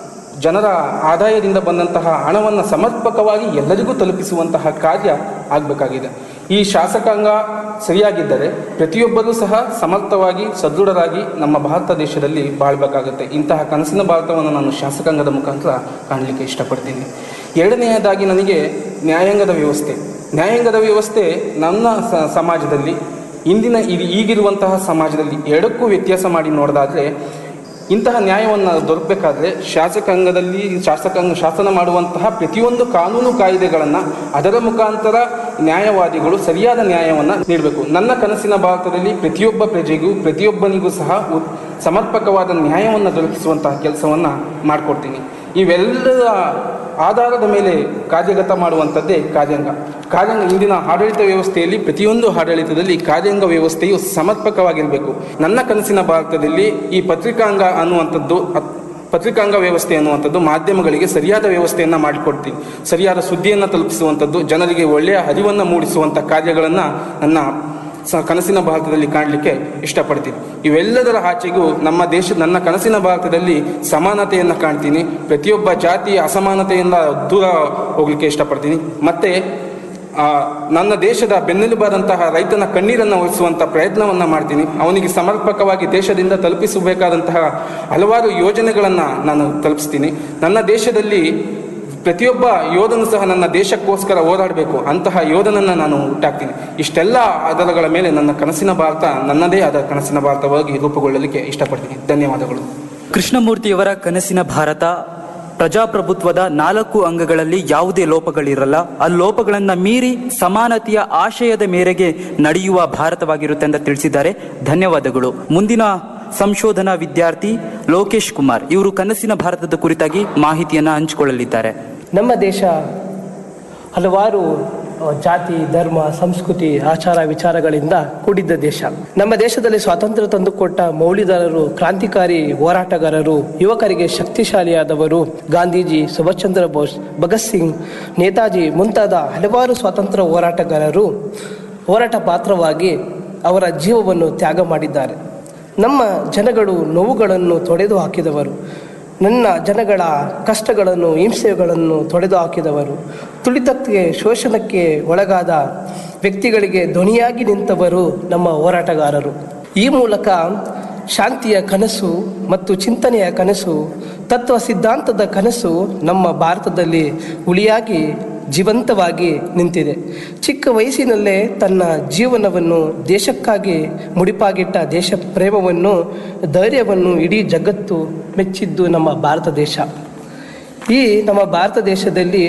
Speaker 2: ಜನರ ಆದಾಯದಿಂದ ಬಂದಂತಹ ಹಣವನ್ನು ಸಮರ್ಪಕವಾಗಿ ಎಲ್ಲರಿಗೂ ತಲುಪಿಸುವಂತಹ ಕಾರ್ಯ ಆಗಬೇಕಾಗಿದೆ ಈ ಶಾಸಕಾಂಗ ಸರಿಯಾಗಿದ್ದರೆ ಪ್ರತಿಯೊಬ್ಬರೂ ಸಹ ಸಮರ್ಥವಾಗಿ ಸದೃಢರಾಗಿ ನಮ್ಮ ಭಾರತ ದೇಶದಲ್ಲಿ ಬಾಳ್ಬೇಕಾಗುತ್ತೆ ಇಂತಹ ಕನಸಿನ ಭಾರತವನ್ನು ನಾನು ಶಾಸಕಾಂಗದ ಮುಖಾಂತರ ಕಾಣಲಿಕ್ಕೆ ಇಷ್ಟಪಡ್ತೀನಿ ಎರಡನೆಯದಾಗಿ ನನಗೆ ನ್ಯಾಯಾಂಗದ ವ್ಯವಸ್ಥೆ ನ್ಯಾಯಾಂಗದ ವ್ಯವಸ್ಥೆ ನನ್ನ ಸ- ಸಮಾಜದಲ್ಲಿ ಇಂದಿನ ಇದು ಈಗಿರುವಂತಹ ಸಮಾಜದಲ್ಲಿ ಎರಡಕ್ಕೂ ವ್ಯತ್ಯಾಸ ಮಾಡಿ ನೋಡೋದಾದರೆ ಇಂತಹ ನ್ಯಾಯವನ್ನು ದೊರಕಬೇಕಾದ್ರೆ ಶಾಸಕಾಂಗದಲ್ಲಿ ಶಾಸಕಾಂಗ ಶಾಸನ ಮಾಡುವಂತಹ ಪ್ರತಿಯೊಂದು ಕಾನೂನು ಕಾಯ್ದೆಗಳನ್ನು ಅದರ ಮುಖಾಂತರ ನ್ಯಾಯವಾದಿಗಳು ಸರಿಯಾದ ನ್ಯಾಯವನ್ನು ನೀಡಬೇಕು ನನ್ನ ಕನಸಿನ ಭಾರತದಲ್ಲಿ ಪ್ರತಿಯೊಬ್ಬ ಪ್ರಜೆಗೂ ಪ್ರತಿಯೊಬ್ಬನಿಗೂ ಸಹ ಉ- ಸಮರ್ಪಕವಾದ ನ್ಯಾಯವನ್ನು ದೊರಕಿಸುವಂತಹ ಕೆಲಸವನ್ನು ಮಾಡಿಕೊಡ್ತೀನಿ ಇವೆಲ್ಲದ ಆಧಾರದ ಮೇಲೆ ಕಾರ್ಯಗತ ಮಾಡುವಂಥದ್ದೇ ಕಾರ್ಯಾಂಗ ಕಾರ್ಯಾಂಗ ಇಂದಿನ ಆಡಳಿತ ವ್ಯವಸ್ಥೆಯಲ್ಲಿ ಪ್ರತಿಯೊಂದು ಆಡಳಿತದಲ್ಲಿ ಕಾರ್ಯಾಂಗ ವ್ಯವಸ್ಥೆಯು ಸಮರ್ಪಕವಾಗಿರಬೇಕು ನನ್ನ ಕನಸಿನ ಭಾರತದಲ್ಲಿ ಈ ಪತ್ರಿಕಾಂಗ ಅನ್ನುವಂಥದ್ದು ಅತ್- ಪತ್ರಿಕಾಂಗ ವ್ಯವಸ್ಥೆ ಅನ್ನುವಂಥದ್ದು ಮಾಧ್ಯಮಗಳಿಗೆ ಸರಿಯಾದ ವ್ಯವಸ್ಥೆಯನ್ನು ಮಾಡಿಕೊಡ್ತೀನಿ ಸರಿಯಾದ ಸುದ್ದಿಯನ್ನು ತಲುಪಿಸುವಂಥದ್ದು ಜನರಿಗೆ ಒಳ್ಳೆಯ ಅರಿವನ್ನು ಮೂಡಿಸುವಂಥ ಕಾರ್ಯಗಳನ್ನು ನನ್ನ ಸ ಕನಸಿನ ಭಾರತದಲ್ಲಿ ಕಾಣಲಿಕ್ಕೆ ಇಷ್ಟಪಡ್ತೀನಿ ಇವೆಲ್ಲದರ ಆಚೆಗೂ ನಮ್ಮ ದೇಶ ನನ್ನ ಕನಸಿನ ಭಾರತದಲ್ಲಿ ಸಮಾನತೆಯನ್ನು ಕಾಣ್ತೀನಿ ಪ್ರತಿಯೊಬ್ಬ ಜಾತಿ ಅಸಮಾನತೆಯಿಂದ ದೂರ ಹೋಗಲಿಕ್ಕೆ ಇಷ್ಟಪಡ್ತೀನಿ ಮತ್ತು ಆ, ನನ್ನ ದೇಶದ ಬೆನ್ನೆಲುಬಾದಂತಹ ರೈತನ ಕಣ್ಣೀರನ್ನು ಉಳಿಸುವಂಥ ಪ್ರಯತ್ನವನ್ನು ಮಾಡ್ತೀನಿ ಅವನಿಗೆ ಸಮರ್ಪಕವಾಗಿ ದೇಶದಿಂದ ತಲುಪಿಸಬೇಕಾದಂತಹ ಹಲವಾರು ಯೋಜನೆಗಳನ್ನು ನಾನು ತಲುಪಿಸ್ತೀನಿ ನನ್ನ ದೇಶದಲ್ಲಿ ಪ್ರತಿಯೊಬ್ಬ ಯೋಧನು ಸಹ ನನ್ನ ದೇಶಕ್ಕೋಸ್ಕರ ಹೋರಾಡಬೇಕು ಅಂತಹ ಯೋಧನನ್ನು ನಾನು ಹುಟ್ಟಾಕ್ತೀನಿ ಇಷ್ಟೆಲ್ಲ ಆಧಾರಗಳ ಮೇಲೆ ನನ್ನ ಕನಸಿನ ಭಾರತ ನನ್ನದೇ ಆದ ಕನಸಿನ ಭಾರತವಾಗಿ ರೂಪುಗೊಳ್ಳಲಿಕ್ಕೆ ಇಷ್ಟಪಡ್ತೀನಿ ಧನ್ಯವಾದಗಳು
Speaker 17: ಕೃಷ್ಣಮೂರ್ತಿಯವರ ಕನಸಿನ ಭಾರತ ಪ್ರಜಾಪ್ರಭುತ್ವದ ನಾಲ್ಕು ಅಂಗಗಳಲ್ಲಿ ಯಾವುದೇ ಲೋಪಗಳಿರಲ್ಲ ಆ ಲೋಪಗಳನ್ನು ಮೀರಿ ಸಮಾನತೆಯ ಆಶಯದ ಮೇರೆಗೆ ನಡೆಯುವ ಭಾರತವಾಗಿರುತ್ತೆ ಅಂತ ತಿಳಿಸಿದ್ದಾರೆ ಧನ್ಯವಾದಗಳು ಮುಂದಿನ ಸಂಶೋಧನಾ ವಿದ್ಯಾರ್ಥಿ ಲೋಕೇಶ್ ಕುಮಾರ್ ಇವರು ಕನಸಿನ ಭಾರತದ ಕುರಿತಾಗಿ ಮಾಹಿತಿಯನ್ನ ಹಂಚಿಕೊಳ್ಳಲಿದ್ದಾರೆ
Speaker 4: ನಮ್ಮ ದೇಶ ಹಲವಾರು ಅಹ್, ಜಾತಿ ಧರ್ಮ ಸಂಸ್ಕೃತಿ ಆಚಾರ ವಿಚಾರಗಳಿಂದ ಕೂಡಿದ್ದ ದೇಶ ನಮ್ಮ ದೇಶದಲ್ಲಿ ಸ್ವಾತಂತ್ರ್ಯ ತಂದುಕೊಟ್ಟ ಮೌಲ್ಯದಾರರು ಕ್ರಾಂತಿಕಾರಿ ಹೋರಾಟಗಾರರು ಯುವಕರಿಗೆ ಶಕ್ತಿಶಾಲಿಯಾದವರು ಗಾಂಧೀಜಿ ಸುಭಾಷ್ ಚಂದ್ರ ಬೋಸ್ ಭಗತ್ ಸಿಂಗ್ ನೇತಾಜಿ ಮುಂತಾದ ಹಲವಾರು ಸ್ವಾತಂತ್ರ್ಯ ಹೋರಾಟಗಾರರು ಹೋರಾಟ ಪಾತ್ರವಾಗಿ ಅವರ ಜೀವವನ್ನು ತ್ಯಾಗ ಮಾಡಿದ್ದಾರೆ ನಮ್ಮ ಜನಗಳು ನೋವುಗಳನ್ನು ತೊಡೆದು ಹಾಕಿದವರು ನನ್ನ ಜನಗಳ ಕಷ್ಟಗಳನ್ನು ಹಿಂಸೆಗಳನ್ನು ತೊಡೆದು ಹಾಕಿದವರು ತುಳಿತಕ್ಕೆ ಶೋಷಣಕ್ಕೆ ಒಳಗಾದ ವ್ಯಕ್ತಿಗಳಿಗೆ ಧ್ವನಿಯಾಗಿ ನಿಂತವರು ನಮ್ಮ ಹೋರಾಟಗಾರರು ಈ ಮೂಲಕ ಶಾಂತಿಯ ಕನಸು ಮತ್ತು ಚಿಂತನೆಯ ಕನಸು ತತ್ವ ಸಿದ್ಧಾಂತದ ಕನಸು ನಮ್ಮ ಭಾರತದಲ್ಲಿ ಹುಲಿಯಾಗಿ ಜೀವಂತವಾಗಿ ನಿಂತಿದೆ ಚಿಕ್ಕ ವಯಸ್ಸಿನಲ್ಲೇ ತನ್ನ ಜೀವನವನ್ನು ದೇಶಕ್ಕಾಗಿ ಮುಡಿಪಾಗಿಟ್ಟ ದೇಶ ಪ್ರೇಮವನ್ನು ಧೈರ್ಯವನ್ನು ಇಡೀ ಜಗತ್ತು ಮೆಚ್ಚಿದ್ದು ನಮ್ಮ ಭಾರತ ದೇಶ ಈ ನಮ್ಮ ಭಾರತ ದೇಶದಲ್ಲಿ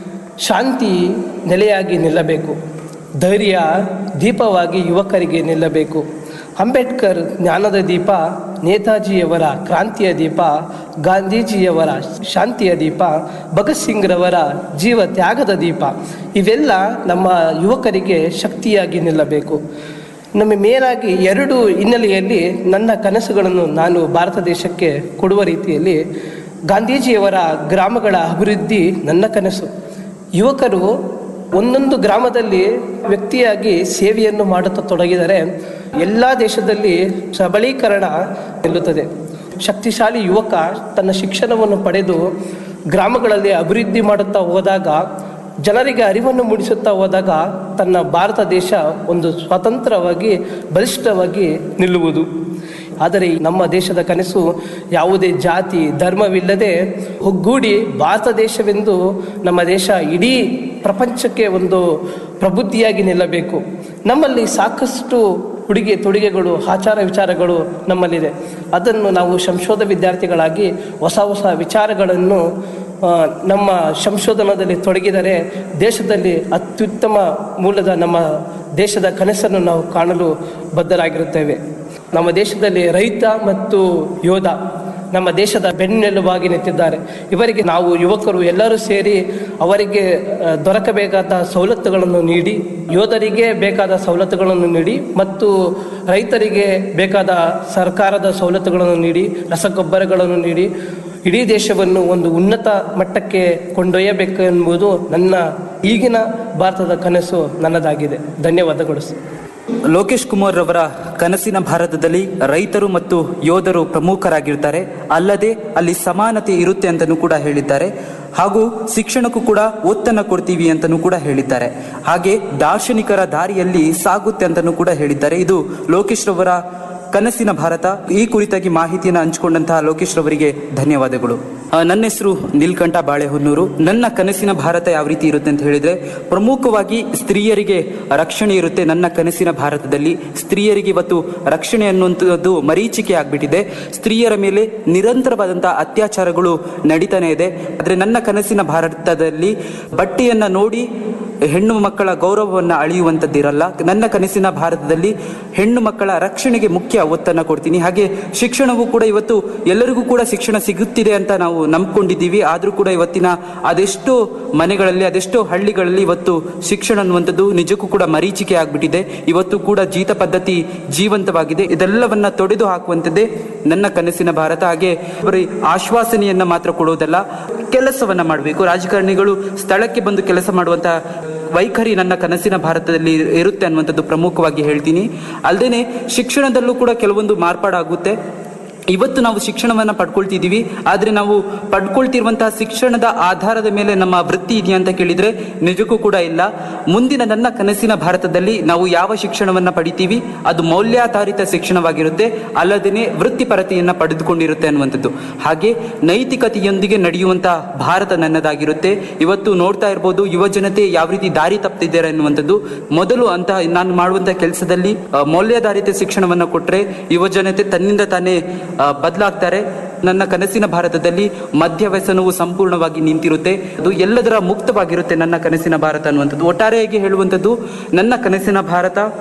Speaker 4: ಶಾಂತಿ ನೆಲೆಯಾಗಿ ನಿಲ್ಲಬೇಕು ಧೈರ್ಯ ದೀಪವಾಗಿ ಯುವಕರಿಗೆ ನಿಲ್ಲಬೇಕು ಅಂಬೇಡ್ಕರ್ ಜ್ಞಾನದ ದೀಪ ನೇತಾಜಿಯವರ ಕ್ರಾಂತಿಯ ದೀಪ ಗಾಂಧೀಜಿಯವರ ಶಾಂತಿಯ ದೀಪ ಭಗತ್ ಸಿಂಗ್ರವರ ಜೀವ ತ್ಯಾಗದ ದೀಪ ಇವೆಲ್ಲ ನಮ್ಮ ಯುವಕರಿಗೆ ಶಕ್ತಿಯಾಗಿ ನಿಲ್ಲಬೇಕು ನಮ್ಮ ಮೇಲಾಗಿ ಎರಡು ಹಿನ್ನೆಲೆಯಲ್ಲಿ ನನ್ನ ಕನಸುಗಳನ್ನು ನಾನು ಭಾರತ ದೇಶಕ್ಕೆ ಕೊಡುವ ರೀತಿಯಲ್ಲಿ ಗಾಂಧೀಜಿಯವರ ಗ್ರಾಮಗಳ ಅಭಿವೃದ್ಧಿ ನನ್ನ ಕನಸು ಯುವಕರು ಒಂದೊಂದು ಗ್ರಾಮದಲ್ಲಿ ವ್ಯಕ್ತಿಯಾಗಿ ಸೇವೆಯನ್ನು ಮಾಡುತ್ತಾ ತೊಡಗಿದರೆ ಎಲ್ಲ ದೇಶದಲ್ಲಿ ಸಬಲೀಕರಣ ನಿಲ್ಲುತ್ತದೆ ಶಕ್ತಿಶಾಲಿ ಯುವಕ ತನ್ನ ಶಿಕ್ಷಣವನ್ನು ಪಡೆದು ಗ್ರಾಮಗಳಲ್ಲಿ ಅಭಿವೃದ್ಧಿ ಮಾಡುತ್ತಾ ಹೋದಾಗ ಜನರಿಗೆ ಅರಿವನ್ನು ಮೂಡಿಸುತ್ತಾ ಹೋದಾಗ ತನ್ನ ಭಾರತ ದೇಶ ಒಂದು ಸ್ವತಂತ್ರವಾಗಿ ಬಲಿಷ್ಠವಾಗಿ ನಿಲ್ಲುವುದು ಆದರೆ ಈ ನಮ್ಮ ದೇಶದ ಕನಸು ಯಾವುದೇ ಜಾತಿ ಧರ್ಮವಿಲ್ಲದೆ ಒಗ್ಗೂಡಿ ಭಾರತ ದೇಶವೆಂದು ನಮ್ಮ ದೇಶ ಇಡೀ ಪ್ರಪಂಚಕ್ಕೆ ಒಂದು ಪ್ರಬುದ್ಧಿಯಾಗಿ ನಿಲ್ಲಬೇಕು ನಮ್ಮಲ್ಲಿ ಸಾಕಷ್ಟು ಉಡುಗೆ ತೊಡುಗೆಗಳು ಆಚಾರ ವಿಚಾರಗಳು ನಮ್ಮಲ್ಲಿದೆ ಅದನ್ನು ನಾವು ಸಂಶೋಧ ವಿದ್ಯಾರ್ಥಿಗಳಾಗಿ ಹೊಸ ಹೊಸ ವಿಚಾರಗಳನ್ನು ಆ, ನಮ್ಮ ಸಂಶೋಧನದಲ್ಲಿ ತೊಡಗಿದರೆ ದೇಶದಲ್ಲಿ ಅತ್ಯುತ್ತಮ ಮೂಲದ ನಮ್ಮ ದೇಶದ ಕನಸನ್ನು ನಾವು ಕಾಣಲು ಬದ್ಧರಾಗಿರುತ್ತೇವೆ ನಮ್ಮ ದೇಶದಲ್ಲಿ ರೈತ ಮತ್ತು ಯೋಧ ನಮ್ಮ ದೇಶದ ಬೆನ್ನೆಲುಬಾಗಿ ನಿಂತಿದ್ದಾರೆ ಇವರಿಗೆ ನಾವು ಯುವಕರು ಎಲ್ಲರೂ ಸೇರಿ ಅವರಿಗೆ ಆ, ದೊರಕಬೇಕಾದ ಸವಲತ್ತುಗಳನ್ನು ನೀಡಿ ಯೋಧರಿಗೆ ಬೇಕಾದ ಸವಲತ್ತುಗಳನ್ನು ನೀಡಿ ಮತ್ತು ರೈತರಿಗೆ ಬೇಕಾದ ಸರ್ಕಾರದ ಸವಲತ್ತುಗಳನ್ನು ನೀಡಿ ರಸಗೊಬ್ಬರಗಳನ್ನು ನೀಡಿ ಇಡೀ ದೇಶವನ್ನು ಒಂದು ಉನ್ನತ ಮಟ್ಟಕ್ಕೆ ಕೊಂಡೊಯ್ಯಬೇಕು ಎಂಬುದು ನನ್ನ ಈಗಿನ ಭಾರತದ ಕನಸು ನನ್ನದಾಗಿದೆ ಧನ್ಯವಾದಗಳು ಸರ್.
Speaker 17: ಲೋಕೇಶ್ ಕುಮಾರ್ ರವರ ಕನಸಿನ ಭಾರತದಲ್ಲಿ ರೈತರು ಮತ್ತು ಯೋಧರು ಪ್ರಮುಖರಾಗಿರ್ತಾರೆ ಅಲ್ಲದೆ ಅಲ್ಲಿ ಸಮಾನತೆ ಇರುತ್ತೆ ಅಂತಲೂ ಕೂಡ ಹೇಳಿದ್ದಾರೆ ಹಾಗೂ ಶಿಕ್ಷಣಕ್ಕೂ ಕೂಡ ಒತ್ತನ್ನು ಕೊಡ್ತೀವಿ ಅಂತಲೂ ಕೂಡ ಹೇಳಿದ್ದಾರೆ ಹಾಗೆ ದಾರ್ಶನಿಕರ ದಾರಿಯಲ್ಲಿ ಸಾಗುತ್ತೆ ಅಂತಲೂ ಕೂಡ ಹೇಳಿದ್ದಾರೆ ಇದು ಲೋಕೇಶ್ ರವರ ಕನಸಿನ ಭಾರತ ಈ ಕುರಿತಾಗಿ ಮಾಹಿತಿಯನ್ನು ಹಂಚಿಕೊಂಡಂತಹ ಲೋಕೇಶ್ ರವರಿಗೆ ಧನ್ಯವಾದಗಳು ಆ, ನನ್ನ ಹೆಸರು ನೀಲ್ಕಂಠ ಬಾಳೆಹೊನ್ನೂರು ನನ್ನ ಕನಸಿನ ಭಾರತ ಯಾವ ರೀತಿ ಇರುತ್ತೆ ಅಂತ ಹೇಳಿದ್ರೆ ಪ್ರಮುಖವಾಗಿ ಸ್ತ್ರೀಯರಿಗೆ ರಕ್ಷಣೆ ಇರುತ್ತೆ ನನ್ನ ಕನಸಿನ ಭಾರತದಲ್ಲಿ ಸ್ತ್ರೀಯರಿಗೆ ಇವತ್ತು ರಕ್ಷಣೆ ಅನ್ನುವಂಥದ್ದು ಮರೀಚಿಕೆ ಆಗ್ಬಿಟ್ಟಿದೆ ಸ್ತ್ರೀಯರ ಮೇಲೆ ನಿರಂತರವಾದಂತಹ ಅತ್ಯಾಚಾರಗಳು ನಡೀತಾನೆ ಇದೆ ಆದ್ರೆ ನನ್ನ ಕನಸಿನ ಭಾರತದಲ್ಲಿ ಬಟ್ಟೆಯನ್ನ ನೋಡಿ ಹೆಣ್ಣು ಮಕ್ಕಳ ಗೌರವವನ್ನು ಅಳಿಯುವಂಥದ್ದಿರಲ್ಲ ನನ್ನ ಕನಸಿನ ಭಾರತದಲ್ಲಿ ಹೆಣ್ಣು ಮಕ್ಕಳ ರಕ್ಷಣೆಗೆ ಮುಖ್ಯ ಒತ್ತನ್ನು ಕೊಡ್ತೀನಿ ಹಾಗೆ ಶಿಕ್ಷಣವೂ ಕೂಡ ಇವತ್ತು ಎಲ್ಲರಿಗೂ ಕೂಡ ಶಿಕ್ಷಣ ಸಿಗುತ್ತಿದೆ ಅಂತ ನಾವು ನಂಬ್ಕೊಂಡಿದ್ದೀವಿ ಆದರೂ ಕೂಡ ಇವತ್ತಿನ ಅದೆಷ್ಟೋ ಮನೆಗಳಲ್ಲಿ ಅದೆಷ್ಟೋ ಹಳ್ಳಿಗಳಲ್ಲಿ ಇವತ್ತು ಶಿಕ್ಷಣ ಅನ್ನುವಂಥದ್ದು ನಿಜಕ್ಕೂ ಕೂಡ ಮರೀಚಿಕೆ ಆಗ್ಬಿಟ್ಟಿದೆ ಇವತ್ತು ಕೂಡ ಜೀತ ಪದ್ಧತಿ ಜೀವಂತವಾಗಿದೆ ಇದೆಲ್ಲವನ್ನ ತೊಡೆದು ಹಾಕುವಂಥದ್ದೇ ನನ್ನ ಕನಸಿನ ಭಾರತ ಹಾಗೆ ಬರೀ ಆಶ್ವಾಸನೆಯನ್ನ ಮಾತ್ರ ಕೊಡುವುದಲ್ಲ ಕೆಲಸವನ್ನ ಮಾಡಬೇಕು ರಾಜಕಾರಣಿಗಳು ಸ್ಥಳಕ್ಕೆ ಬಂದು ಕೆಲಸ ಮಾಡುವಂತ ವೈಖರಿ ನನ್ನ ಕನಸಿನ ಭಾರತದಲ್ಲಿ ಇರುತ್ತೆ ಅನ್ನುವಂಥದ್ದು ಪ್ರಮುಖವಾಗಿ ಹೇಳ್ತೀನಿ ಅಲ್ಲದೆ ಶಿಕ್ಷಣದಲ್ಲೂ ಕೂಡ ಕೆಲವೊಂದು ಮಾರ್ಪಾಡಾಗುತ್ತೆ ಇವತ್ತು ನಾವು ಶಿಕ್ಷಣವನ್ನ ಪಡ್ಕೊಳ್ತಿದ್ದೀವಿ ಆದ್ರೆ ನಾವು ಪಡ್ಕೊಳ್ತಿರುವಂತಹ ಶಿಕ್ಷಣದ ಆಧಾರದ ಮೇಲೆ ನಮ್ಮ ವೃತ್ತಿ ಇದೆಯಾ ಅಂತ ಕೇಳಿದ್ರೆ ನಿಜಕ್ಕೂ ಕೂಡ ಇಲ್ಲ ಮುಂದಿನ ನನ್ನ ಕನಸಿನ ಭಾರತದಲ್ಲಿ ನಾವು ಯಾವ ಶಿಕ್ಷಣವನ್ನ ಪಡಿತೀವಿ ಅದು ಮೌಲ್ಯಾಧಾರಿತ ಶಿಕ್ಷಣವಾಗಿರುತ್ತೆ ಅಲ್ಲದೇ ವೃತ್ತಿಪರತೆಯನ್ನ ಪಡೆದುಕೊಂಡಿರುತ್ತೆ ಅನ್ನುವಂಥದ್ದು ಹಾಗೆ ನೈತಿಕತೆಯೊಂದಿಗೆ ನಡೆಯುವಂತಹ ಭಾರತ ನನ್ನದಾಗಿರುತ್ತೆ ಇವತ್ತು ನೋಡ್ತಾ ಇರ್ಬೋದು ಯುವ ಜನತೆ ಯಾವ ರೀತಿ ದಾರಿ ತಪ್ಪಿದ್ದಾರೆ ಅನ್ನುವಂಥದ್ದು ಮೊದಲು ಅಂತ ನಾನು ಮಾಡುವಂತಹ ಕೆಲಸದಲ್ಲಿ ಆ, ಮೌಲ್ಯಾಧಾರಿತ ಶಿಕ್ಷಣವನ್ನ ಕೊಟ್ರೆ ಯುವ ಜನತೆ ತನ್ನಿಂದ ತಾನೇ ಬದಲಾಗ್ತಾರೆ ನನ್ನ ಕನಸಿನ ಭಾರತದಲ್ಲಿ ಮದ್ಯ ವ್ಯಸನವು ಸಂಪೂರ್ಣವಾಗಿ ನಿಂತಿರುತ್ತೆ ಅದು ಎಲ್ಲದರ ಮುಕ್ತವಾಗಿರುತ್ತೆ ನನ್ನ ಕನಸಿನ ಭಾರತ ಅನ್ನುವಂಥದ್ದು ಒಟ್ಟಾರೆಯಾಗಿ ಹೇಳುವಂಥದ್ದು ನನ್ನ ಕನಸಿನ ಭಾರತ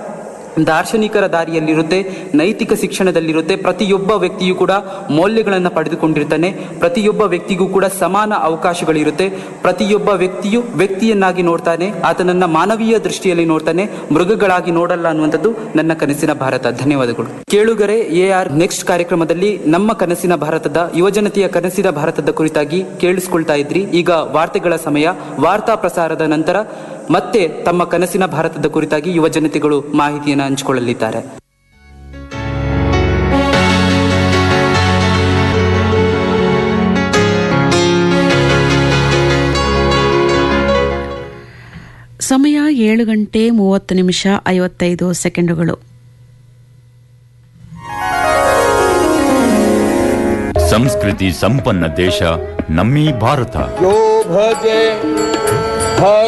Speaker 17: ದಾರ್ಶನಿಕರ ದಾರಿಯಲ್ಲಿರುತ್ತೆ ನೈತಿಕ ಶಿಕ್ಷಣದಲ್ಲಿರುತ್ತೆ ಪ್ರತಿಯೊಬ್ಬ ವ್ಯಕ್ತಿಯು ಕೂಡ ಮೌಲ್ಯಗಳನ್ನು ಪಡೆದುಕೊಂಡಿರ್ತಾನೆ ಪ್ರತಿಯೊಬ್ಬ ವ್ಯಕ್ತಿಗೂ ಕೂಡ ಸಮಾನ ಅವಕಾಶಗಳಿರುತ್ತೆ ಪ್ರತಿಯೊಬ್ಬ ವ್ಯಕ್ತಿಯು ವ್ಯಕ್ತಿಯನ್ನಾಗಿ ನೋಡ್ತಾನೆ ಆತನನ್ನ ಮಾನವೀಯ ದೃಷ್ಟಿಯಲ್ಲಿ ನೋಡ್ತಾನೆ ಮೃಗಗಳಾಗಿ ನೋಡಲ್ಲ ಅನ್ನುವಂಥದ್ದು ನನ್ನ ಕನಸಿನ ಭಾರತ ಧನ್ಯವಾದಗಳು ಕೇಳುಗರೆ ಎ ಆರ್ ನೆಕ್ಸ್ಟ್ ಕಾರ್ಯಕ್ರಮದಲ್ಲಿ ನಮ್ಮ ಕನಸಿನ ಭಾರತದ ಯುವಜನತೆಯ ಕನಸಿನ ಭಾರತದ ಕುರಿತಾಗಿ ಕೇಳಿಸ್ಕೊಳ್ತಾ ಇದ್ರಿ ಈಗ ವಾರ್ತೆಗಳ ಸಮಯ ವಾರ್ತಾ ಪ್ರಸಾರದ ನಂತರ ಮತ್ತೆ ತಮ್ಮ ಕನಸಿನ ಭಾರತದ ಕುರಿತಾಗಿ ಯುವಜನತೆಗಳು ಮಾಹಿತಿಯನ್ನು ಹಂಚಿಕೊಳ್ಳಲಿದ್ದಾರೆ
Speaker 7: ಸಮಯ ಏಳು ಗಂಟೆ ಮೂವತ್ತು ನಿಮಿಷ ಐವತ್ತೈದು ಸೆಕೆಂಡುಗಳು
Speaker 8: ಸಂಸ್ಕೃತಿ ಸಂಪನ್ನ ದೇಶ ನಮ್ಮೀ ಭಾರತ
Speaker 23: जो भजे